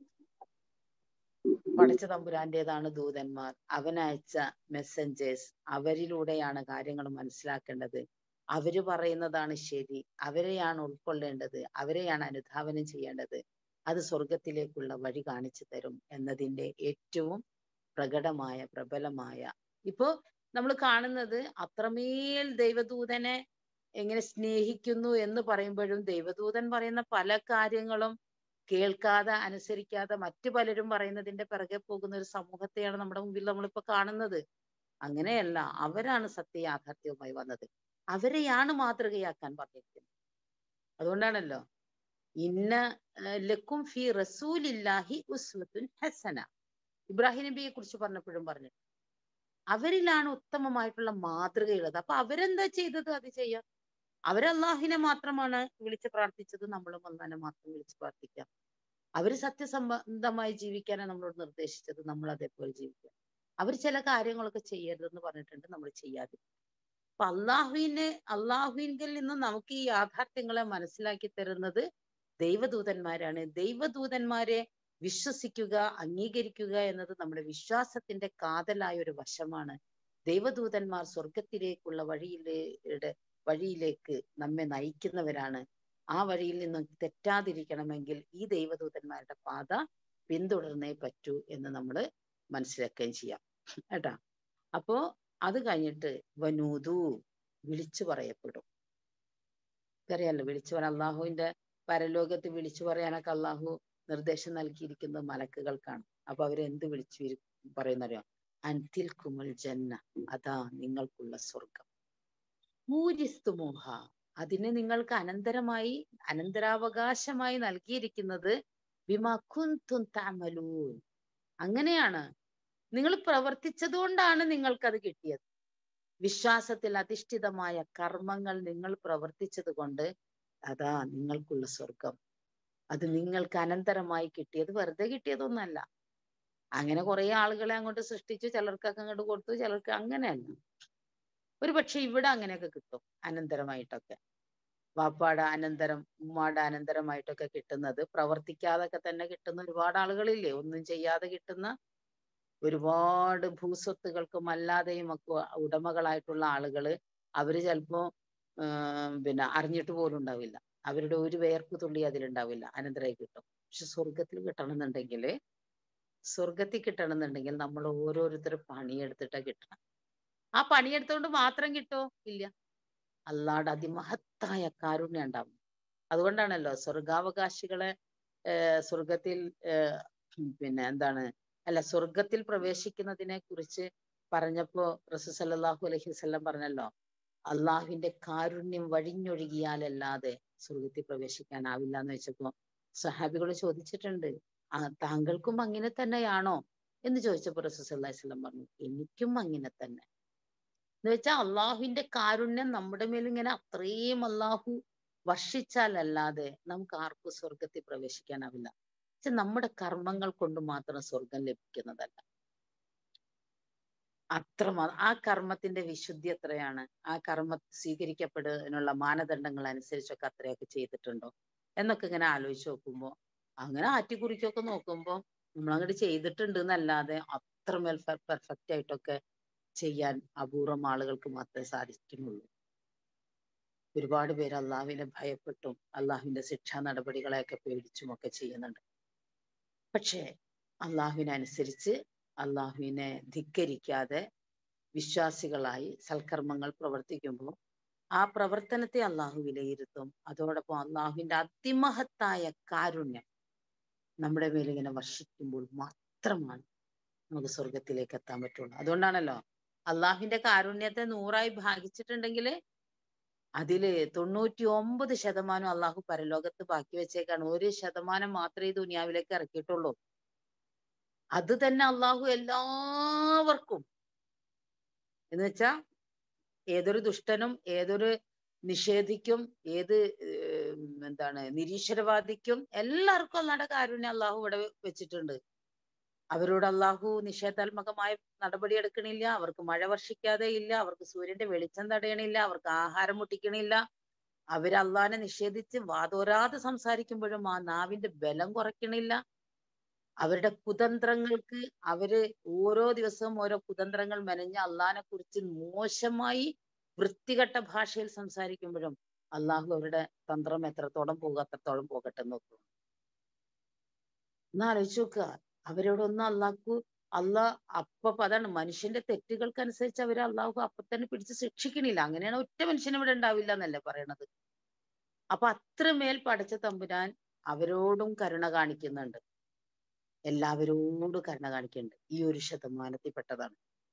പടച്ച തമ്പുരാന്റേതാണ് ദൂതന്മാർ അവനയച്ച മെസ്സഞ്ചേഴ്സ് അവരിലൂടെയാണ് കാര്യങ്ങൾ മനസ്സിലാക്കേണ്ടത് അവര് പറയുന്നതാണ് ശരി അവരെയാണ് ഉൾക്കൊള്ളേണ്ടത് അവരെയാണ് അനുധാവനം ചെയ്യേണ്ടത് അത് സ്വർഗത്തിലേക്കുള്ള വഴി കാണിച്ചു തരും എന്നതിന്റെ ഏറ്റവും പ്രകടമായ പ്രബലമായ ഇപ്പോ നമ്മൾ കാണുന്നത് അത്രമേൽ ദൈവദൂതനെ എങ്ങനെ സ്നേഹിക്കുന്നു എന്ന് പറയുമ്പോഴും ദൈവദൂതൻ പറയുന്ന പല കാര്യങ്ങളും കേൾക്കാതെ അനുസരിക്കാതെ മറ്റു പലരും പറയുന്നതിന്റെ പിറകെ പോകുന്ന ഒരു സമൂഹത്തെയാണ് നമ്മുടെ മുമ്പിൽ നമ്മളിപ്പോ കാണുന്നത് അങ്ങനെയല്ല അവരാണ് സത്യയാഥാർത്ഥ്യവുമായി വന്നത് അവരെയാണ് മാതൃകയാക്കാൻ പറഞ്ഞിരിക്കുന്നത് അതുകൊണ്ടാണല്ലോ ഇന്ന ഏർ ലക്കും ഫി റസൂലില്ലാഹി ഉസ്വത്തുൻ ഹസന ഇബ്രാഹിം നബിയെ കുറിച്ച് പറഞ്ഞപ്പോഴും പറഞ്ഞു അവരിലാണ് ഉത്തമമായിട്ടുള്ള മാതൃകയുള്ളത് അപ്പൊ അവരെന്താ ചെയ്തത് അത് ചെയ്യാം അവരല്ലാഹിനെ മാത്രമാണ് വിളിച്ച് പ്രാർത്ഥിച്ചത് നമ്മളും അള്ളാഹിനെ മാത്രം വിളിച്ച് പ്രാർത്ഥിക്കാം അവര് സത്യസംബന്ധമായി ജീവിക്കാനാണ് നമ്മളോട് നിർദ്ദേശിച്ചത് നമ്മൾ അതേപോലെ ജീവിക്കാം അവർ ചില കാര്യങ്ങളൊക്കെ ചെയ്യരുതെന്ന് പറഞ്ഞിട്ടുണ്ട് നമ്മൾ ചെയ്യാതിരിക്കും അപ്പൊ അള്ളാഹുവിനെ അള്ളാഹുവിങ്കിൽ നിന്ന് നമുക്ക് ഈ യാഥാർത്ഥ്യങ്ങളെ മനസ്സിലാക്കി തരുന്നത് ദൈവദൂതന്മാരാണ് ദൈവദൂതന്മാരെ വിശ്വസിക്കുക അംഗീകരിക്കുക എന്നത് നമ്മുടെ വിശ്വാസത്തിന്റെ കാതലായ ഒരു വശമാണ് ദൈവദൂതന്മാർ സ്വർഗത്തിലേക്കുള്ള വഴിയിലെ വഴിയിലേക്ക് നമ്മെ നയിക്കുന്നവരാണ് ആ വഴിയിൽ നിന്നും തെറ്റാതിരിക്കണമെങ്കിൽ ഈ ദൈവദൂതന്മാരുടെ പാത പിന്തുടർന്നേ പറ്റൂ എന്ന് നമ്മൾ മനസ്സിലാക്കുകയും ചെയ്യാം കേട്ടാ അപ്പോ അത് കഴിഞ്ഞിട്ട് വനൂതു വിളിച്ചു പറയപ്പെടും അറിയാലോ വിളിച്ചു പറയാൻ അള്ളാഹുവിന്റെ പരലോകത്ത് വിളിച്ചു പറയാനൊക്കെ അള്ളാഹു നിർദ്ദേശം നൽകിയിരിക്കുന്നത് മലക്കുകൾക്കാണ് അപ്പൊ അവരെന്ത് വിളിച്ചു പറയുന്നറിയോ അൻതിൽ കുമൽ ജന്ന അതാ നിങ്ങൾക്കുള്ള സ്വർഗം ഊരിസ്തുമോഹ അതിന് നിങ്ങൾക്ക് അനന്തരമായി അനന്തരാവകാശമായി നൽകിയിരിക്കുന്നത് ബിമകുന്തും തമലൂൻ അങ്ങനെയാണ് നിങ്ങൾ പ്രവർത്തിച്ചത് കൊണ്ടാണ് നിങ്ങൾക്കത് കിട്ടിയത് വിശ്വാസത്തിൽ അധിഷ്ഠിതമായ കർമ്മങ്ങൾ നിങ്ങൾ പ്രവർത്തിച്ചത് കൊണ്ട് അതാ നിങ്ങൾക്കുള്ള സ്വർഗം അത് നിങ്ങൾക്ക് അനന്തരമായി കിട്ടിയത് വെറുതെ കിട്ടിയതൊന്നല്ല അങ്ങനെ കുറെ ആളുകളെ അങ്ങോട്ട് സൃഷ്ടിച്ചു ചിലർക്കൊക്കെ അങ്ങോട്ട് കൊടുത്തു ചിലർക്ക് അങ്ങനെയല്ല ഒരു പക്ഷെ ഇവിടെ അങ്ങനെയൊക്കെ കിട്ടും അനന്തരമായിട്ടൊക്കെ വാപ്പാടെ അനന്തരം ഉമ്മാടെ അനന്തരമായിട്ടൊക്കെ കിട്ടുന്നത് പ്രവർത്തിക്കാതൊക്കെ തന്നെ കിട്ടുന്ന ഒരുപാട് ആളുകളില്ലേ ഒന്നും ചെയ്യാതെ കിട്ടുന്ന ഒരുപാട് ഭൂസ്വത്തുകൾക്കും അല്ലാതെയും ഒക്കെ ഉടമകളായിട്ടുള്ള ആളുകള് അവര് ചിലപ്പോ പിന്നെ അറിഞ്ഞിട്ട് പോലും ഉണ്ടാവില്ല അവരുടെ ഒരു വേർപ്പ് തുള്ളി അതിലുണ്ടാവില്ല അനന്തരമായി കിട്ടും പക്ഷെ സ്വർഗത്തിൽ കിട്ടണമെന്നുണ്ടെങ്കിൽ സ്വർഗത്തിൽ കിട്ടണമെന്നുണ്ടെങ്കിൽ നമ്മൾ ഓരോരുത്തരും പണിയെടുത്തിട്ടാ കിട്ടണം ആ പണിയെടുത്തോണ്ട് മാത്രം കിട്ടോ ഇല്ല അല്ലാടെ അതിമഹത്തായ കാരുണ്യം ഉണ്ടാവും അതുകൊണ്ടാണല്ലോ സ്വർഗാവകാശികളെ സ്വർഗത്തിൽ പിന്നെ എന്താണ് അല്ല സ്വർഗത്തിൽ പ്രവേശിക്കുന്നതിനെ കുറിച്ച് പറഞ്ഞപ്പോ റസൂ സല്ലല്ലാഹു അലൈഹി വസല്ലം പറഞ്ഞല്ലോ അള്ളാഹുവിന്റെ കാരുണ്യം വഴിഞ്ഞൊഴുകിയാലല്ലാതെ സ്വർഗത്തിൽ പ്രവേശിക്കാനാവില്ല എന്ന് വെച്ചപ്പോ സഹാബികൾ ചോദിച്ചിട്ടുണ്ട് ആ താങ്കൾക്കും അങ്ങനെ തന്നെയാണോ എന്ന് ചോദിച്ചപ്പോ റസൂ സല്ലല്ലാഹു അലൈഹി വസല്ലം പറഞ്ഞു എനിക്കും അങ്ങനെ തന്നെ എന്ന് വെച്ചാൽ അള്ളാഹുവിന്റെ കാരുണ്യം നമ്മുടെ മേൽ ഇങ്ങനെ അത്രയും അള്ളാഹു വർഷിച്ചാലല്ലാതെ നമുക്ക് ആർക്കും സ്വർഗത്തിൽ പ്രവേശിക്കാനാവില്ല പക്ഷെ നമ്മുടെ കർമ്മങ്ങൾ കൊണ്ട് മാത്രം സ്വർഗം ലഭിക്കുന്നതല്ല അത്ര ആ കർമ്മത്തിന്റെ വിശുദ്ധി എത്രയാണ് ആ കർമ്മ സ്വീകരിക്കപ്പെടുന്നതിനുള്ള മാനദണ്ഡങ്ങൾ അനുസരിച്ചൊക്കെ അത്രയൊക്കെ ചെയ്തിട്ടുണ്ടോ എന്നൊക്കെ ഇങ്ങനെ ആലോചിച്ച് നോക്കുമ്പോ അങ്ങനെ ആറ്റിക്കുറിക്കൊക്കെ നോക്കുമ്പോ നമ്മളങ്ങോട്ട് ചെയ്തിട്ടുണ്ട് എന്നല്ലാതെ അത്രമേൽ പെർഫെക്റ്റ് ആയിട്ടൊക്കെ ചെയ്യാൻ അപൂർവം ആളുകൾക്ക് മാത്രമേ സാധിക്കുന്നുള്ളൂ ഒരുപാട് പേര് അള്ളാഹുവിനെ ഭയപ്പെട്ടും അള്ളാഹുവിന്റെ ശിക്ഷാ നടപടികളെയൊക്കെ പേടിച്ചും ഒക്കെ ചെയ്യുന്നുണ്ട് പക്ഷേ അള്ളാഹുവിനനുസരിച്ച് അള്ളാഹുവിനെ ധിക്കരിക്കാതെ വിശ്വാസികളായി സൽക്കർമ്മങ്ങൾ പ്രവർത്തിക്കുമ്പോൾ ആ പ്രവർത്തനത്തെ അള്ളാഹു വിലയിരുത്തും അതോടൊപ്പം അള്ളാഹുവിന്റെ അതിമഹത്തായ കാരുണ്യം നമ്മുടെ മേലിങ്ങനെ വർഷിക്കുമ്പോൾ മാത്രമാണ് നമുക്ക് സ്വർഗത്തിലേക്ക് എത്താൻ പറ്റുള്ളൂ അതുകൊണ്ടാണല്ലോ അള്ളാഹുവിന്റെ കാരുണ്യത്തെ നൂറായി ഭാഗിച്ചിട്ടുണ്ടെങ്കിൽ അതില് തൊണ്ണൂറ്റി ഒമ്പത് ശതമാനം അള്ളാഹു പരലോകത്ത് ബാക്കി വെച്ചേക്കാണ് ഒരു ശതമാനം മാത്രമേ ഈ ദുനിയാവിലേക്ക് ഇറക്കിയിട്ടുള്ളൂ അത് തന്നെ അള്ളാഹു എല്ലാവർക്കും എന്ന് വെച്ചാ ഏതൊരു ദുഷ്ടനും ഏതൊരു നിഷേധിക്കും ഏത് എന്താണ് നിരീശ്വരവാദിക്കും എല്ലാവർക്കും അല്ലാടെ കാരുണ്യം അള്ളാഹു ഇവിടെ വെച്ചിട്ടുണ്ട് അവരോട് അള്ളാഹു നിഷേധാത്മകമായ നടപടി എടുക്കണില്ല അവർക്ക് മഴ വർഷിക്കാതെ ഇല്ല അവർക്ക് സൂര്യന്റെ വെളിച്ചം തടയണില്ല അവർക്ക് ആഹാരം മുട്ടിക്കണില്ല അവര് അള്ളാഹിനെ നിഷേധിച്ച് വാതോരാതെ സംസാരിക്കുമ്പോഴും ആ നാവിന്റെ ബലം കുറയ്ക്കണില്ല അവരുടെ കുതന്ത്രങ്ങൾക്ക് അവര് ഓരോ ദിവസവും ഓരോ കുതന്ത്രങ്ങൾ മെനഞ്ഞ് അള്ളാഹിനെ കുറിച്ച് മോശമായി വൃത്തികെട്ട ഭാഷയിൽ സംസാരിക്കുമ്പോഴും അള്ളാഹു അവരുടെ തന്ത്രം എത്രത്തോളം പോകുക അത്രത്തോളം പോകട്ടെ നോക്കൂ ഒന്ന് ആലോചിച്ച് നോക്കുക അവരോടൊന്നും അള്ളാഹു അള്ളാഹ് അപ്പൊ അതാണ് മനുഷ്യന്റെ തെറ്റുകൾക്കനുസരിച്ച് അവരെ അള്ളാഹു അപ്പൊ തന്നെ പിടിച്ച് ശിക്ഷിക്കണില്ല അങ്ങനെയാണ് ഒറ്റ മനുഷ്യനും ഇവിടെ ഉണ്ടാവില്ല എന്നല്ലേ പറയണത് അപ്പൊ അത്രമേൽ പഠിച്ച തമ്പുരാൻ അവരോടും കരുണ കാണിക്കുന്നുണ്ട് എല്ലാവരോടും കരുണ കാണിക്കുന്നുണ്ട് ഈ ഒരു ശതമാനത്തിൽ പെട്ടതാണ്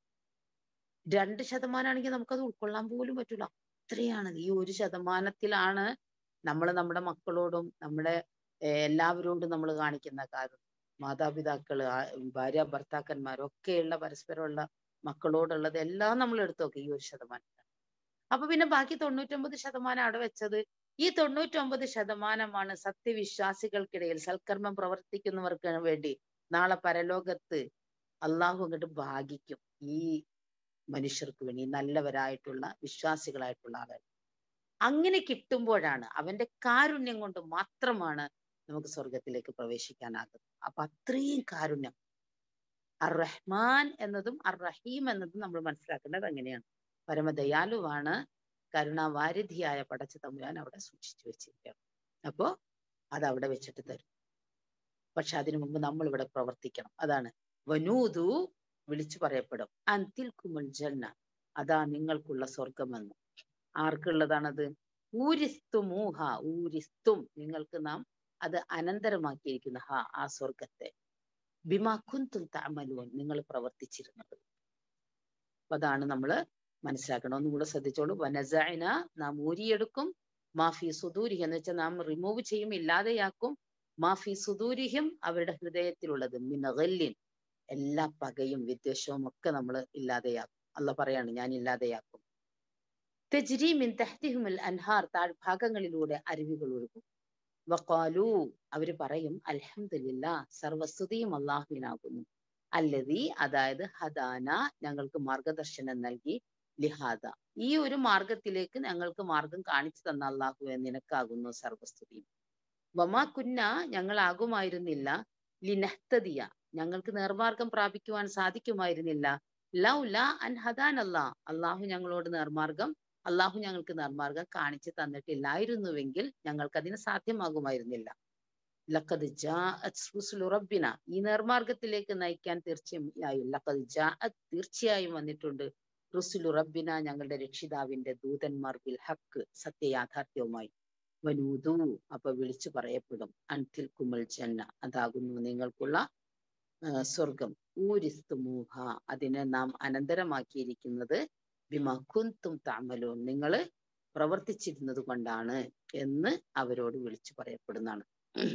രണ്ട് ശതമാനമാണെങ്കിൽ നമുക്കത് ഉൾക്കൊള്ളാൻ പോലും പറ്റൂല അത്രയാണ് ഈ ഒരു ശതമാനത്തിലാണ് നമ്മൾ നമ്മുടെ മക്കളോടും നമ്മുടെ എല്ലാവരോടും നമ്മൾ കാണിക്കുന്ന കാര്യം മാതാപിതാക്കള് ഭാര്യ ഭർത്താക്കന്മാരൊക്കെയുള്ള പരസ്പരമുള്ള മക്കളോടുള്ളത് എല്ലാം നമ്മൾ എടുത്തു നോക്കി ഈ ഒരു ശതമാനം അപ്പൊ പിന്നെ ബാക്കി തൊണ്ണൂറ്റൊമ്പത് ശതമാനം അവിടെ വെച്ചത് ഈ തൊണ്ണൂറ്റൊമ്പത് ശതമാനമാണ് സത്യവിശ്വാസികൾക്കിടയിൽ സൽക്കർമ്മം പ്രവർത്തിക്കുന്നവർക്ക് വേണ്ടി നാളെ പരലോകത്ത് അള്ളാഹു അങ്ങോട്ട് ഭാഗിക്കും ഈ മനുഷ്യർക്ക് വേണ്ടി നല്ലവരായിട്ടുള്ള വിശ്വാസികളായിട്ടുള്ള ആളുകൾ അങ്ങനെ കിട്ടുമ്പോഴാണ് അവന്റെ കാരുണ്യം കൊണ്ട് മാത്രമാണ് നമുക്ക് സ്വർഗത്തിലേക്ക് പ്രവേശിക്കാനാകുന്നത് അപ്പൊ അത്രയും കാരുണ്യം അർ റഹ്മാൻ എന്നതും അർ റഹീം എന്നതും നമ്മൾ മനസ്സിലാക്കേണ്ടത് അങ്ങനെയാണ് പരമദയാലുവാണ് കരുണാവാരിധിയായ പടച്ച തമ്പുരാൻ അവിടെ സൂക്ഷിച്ചു വെച്ചിരിക്കുകയാണ് അപ്പോ അത് അവിടെ വെച്ചിട്ട് തരും പക്ഷെ അതിനു മുമ്പ് നമ്മൾ ഇവിടെ പ്രവർത്തിക്കണം അതാണ് വനൂതു വിളിച്ചു പറയപ്പെടും അന്തിൽ കുമുൽ ജന്ന അതാ നിങ്ങൾക്കുള്ള സ്വർഗമെന്ന് ആർക്കുള്ളതാണത് ഊരിസ്തുമൂഹ ഊരിസ്തും നിങ്ങൾക്ക് നാം അത് അനന്തരമാക്കിയിരിക്കുന്ന ഹ ആ സ്വർഗത്തെ ബിമാ കുന്തും തഅമലൂൻ നിങ്ങൾ പ്രവർത്തിച്ചിരുന്നത് അപ്പൊ അതാണ് നമ്മൾ മനസ്സിലാക്കണം ഒന്നും കൂടെ ശ്രദ്ധിച്ചോളൂ വനസഅന നാം ഊരിയെടുക്കും മാഫി സുദൂരി എന്ന് വെച്ചാൽ നാം റിമൂവ് ചെയ്യും ഇല്ലാതെയാക്കും മാഫി സുദൂരിഹിം അവരുടെ ഹൃദയത്തിലുള്ളത് മിനഗല്ലിൻ എല്ലാ പകയും വിദ്വേഷവും ഒക്കെ നമ്മൾ ഇല്ലാതെയാക്കും അല്ല പറയാണ് ഞാൻ ഇല്ലാതെയാക്കും തെജ്രി മിൻ തഹ്തിഹിമുൽ അൻഹാർ താഴ്ഭാഗങ്ങളിലൂടെ അരുവികൾ ഒഴുകും വഖാലു അവര് പറയും അൽഹംദുലില്ലാ സർവസ്തുതിയും അള്ളാഹുവിനാകുന്നു അല്ലതി അതായത് ഹദാന ഞങ്ങൾക്ക് മാർഗദർശനം നൽകി ലിഹാദ ഈ ഒരു മാർഗത്തിലേക്ക് ഞങ്ങൾക്ക് മാർഗം കാണിച്ചു തന്ന അള്ളാഹു നിനക്കാകുന്നു സർവസ്തുതിയും വമാ കുന്ന ഞങ്ങളാകുമായിരുന്നില്ല ലിനഹ്തദിയ ഞങ്ങൾക്ക് നേർമാർഗം പ്രാപിക്കുവാൻ സാധിക്കുമായിരുന്നില്ല ലൗല അൻ ഹദാൻ അല്ലാ അള്ളാഹു ഞങ്ങളോട് നേർമാർഗം അള്ളാഹു ഞങ്ങൾക്ക് നേർമാർഗം കാണിച്ചു തന്നിട്ടില്ലായിരുന്നുവെങ്കിൽ ഞങ്ങൾക്ക് അതിന് സാധ്യമാകുമായിരുന്നില്ല ലഖദ് ജാഅത് റുസുലു റബ്ബിന ഈ നേർമാർഗത്തിലേക്ക് നയിക്കാൻ തീർച്ചയായും ലഖദ് ജാഅത് തീർച്ചയായും വന്നിട്ടുണ്ട് റുസുലു റബ്ബിന ഞങ്ങളുടെ രക്ഷിതാവിന്റെ ദൂതന്മാർ ബിൽ ഹക്ക് സത്യയാഥാർത്ഥ്യവുമായി വനൂതു അപ്പൊ വിളിച്ചു പറയപ്പെടും അൻതിൽ കുമൽ ജന്ന അതാകുന്നു നിങ്ങൾക്കുള്ള സ്വർഗം ഊരിസ്തുമൂഹ അതിനെ നാം അനന്തരമാക്കിയിരിക്കുന്നത് ബിമ കുന്തും താമലൂൻ നിങ്ങൾ പ്രവർത്തിച്ചിരുന്നത് കൊണ്ടാണ് എന്ന് അവരോട് വിളിച്ചു പറയപ്പെടുന്നതാണ്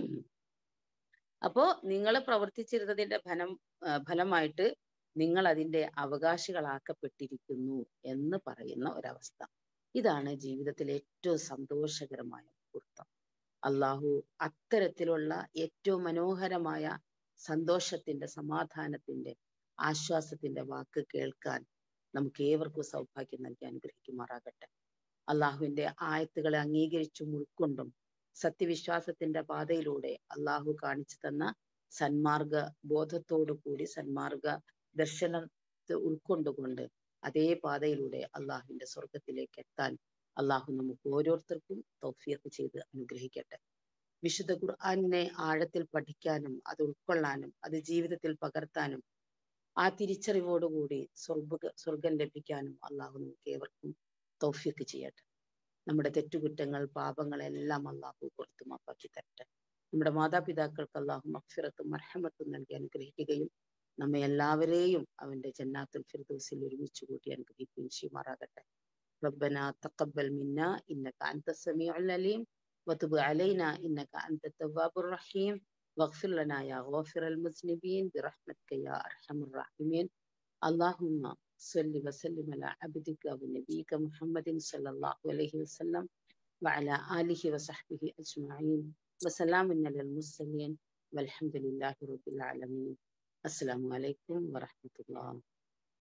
അപ്പോ നിങ്ങൾ പ്രവർത്തിച്ചിരുന്നതിന്റെ ഫലം ഫലമായിട്ട് നിങ്ങൾ അതിന്റെ അവകാശികളാക്കപ്പെട്ടിരിക്കുന്നു എന്ന് പറയുന്ന ഒരവസ്ഥ ഇതാണ് ജീവിതത്തിലെ ഏറ്റവും സന്തോഷകരമായ മുഹൂർത്തം അള്ളാഹു അത്തരത്തിലുള്ള ഏറ്റവും മനോഹരമായ സന്തോഷത്തിന്റെ സമാധാനത്തിന്റെ ആശ്വാസത്തിന്റെ വാക്ക് കേൾക്കാൻ നമുക്ക് ഏവർക്കും സൗഭാഗ്യം നൽകി അനുഗ്രഹിക്കുമാറാകട്ടെ അള്ളാഹുവിന്റെ ആയത്തുകളെ അംഗീകരിച്ചും ഉൾക്കൊണ്ടും സത്യവിശ്വാസത്തിന്റെ പാതയിലൂടെ അള്ളാഹു കാണിച്ചു തന്ന സന്മാർഗ ബോധത്തോടു കൂടി സന്മാർഗ ദർശനം ഉൾക്കൊണ്ടുകൊണ്ട് അതേ പാതയിലൂടെ അള്ളാഹുവിന്റെ സ്വർഗത്തിലേക്ക് എത്താൻ അള്ളാഹു നമുക്ക് ഓരോരുത്തർക്കും തൗഫീഖ് ചെയ്ത് അനുഗ്രഹിക്കട്ടെ വിശുദ്ധ ഖുർആാനിനെ ആഴത്തിൽ പഠിക്കാനും അത് ഉൾക്കൊള്ളാനും അത് ജീവിതത്തിൽ പകർത്താനും ആ തിരിച്ചറിവോടുകൂടി സ്വർഗ സ്വർഗം ലഭിക്കാനും അള്ളാഹു നമുക്ക് ഏവർക്കും തൗഫീഖ് ചെയ്യട്ടെ നമ്മുടെ തെറ്റുകുറ്റങ്ങൾ പാപങ്ങളെല്ലാം അള്ളാഹു പുറത്തു മാപ്പാക്കി തരട്ടെ നമ്മുടെ മാതാപിതാക്കൾക്ക് അള്ളാഹു മഫിറത്തും മർഹമത്തും നൽകി അനുഗ്രഹിക്കുകയും നമ്മെ എല്ലാവരെയും അവന്റെ ജന്നാത്തുൽ ഫിർദൗസിൽ ഒരുമിച്ച് കൂട്ടി അനുഗ്രഹിക്കുകയും ചെയ്യുമാറാകട്ടെ ربنا تقبل منا إنك أنت السميع العليم وتب علينا إنك أنت التواب الرحيم واغفر لنا يا غافر المذنبين برحمتك يا أرحم الراحمين اللهم صل وسلم على عبدك ونبيك محمد صلى الله عليه وسلم وعلى آله وصحبه أجمعين وسلام على المرسلين والحمد لله رب العالمين السلام عليكم ورحمة الله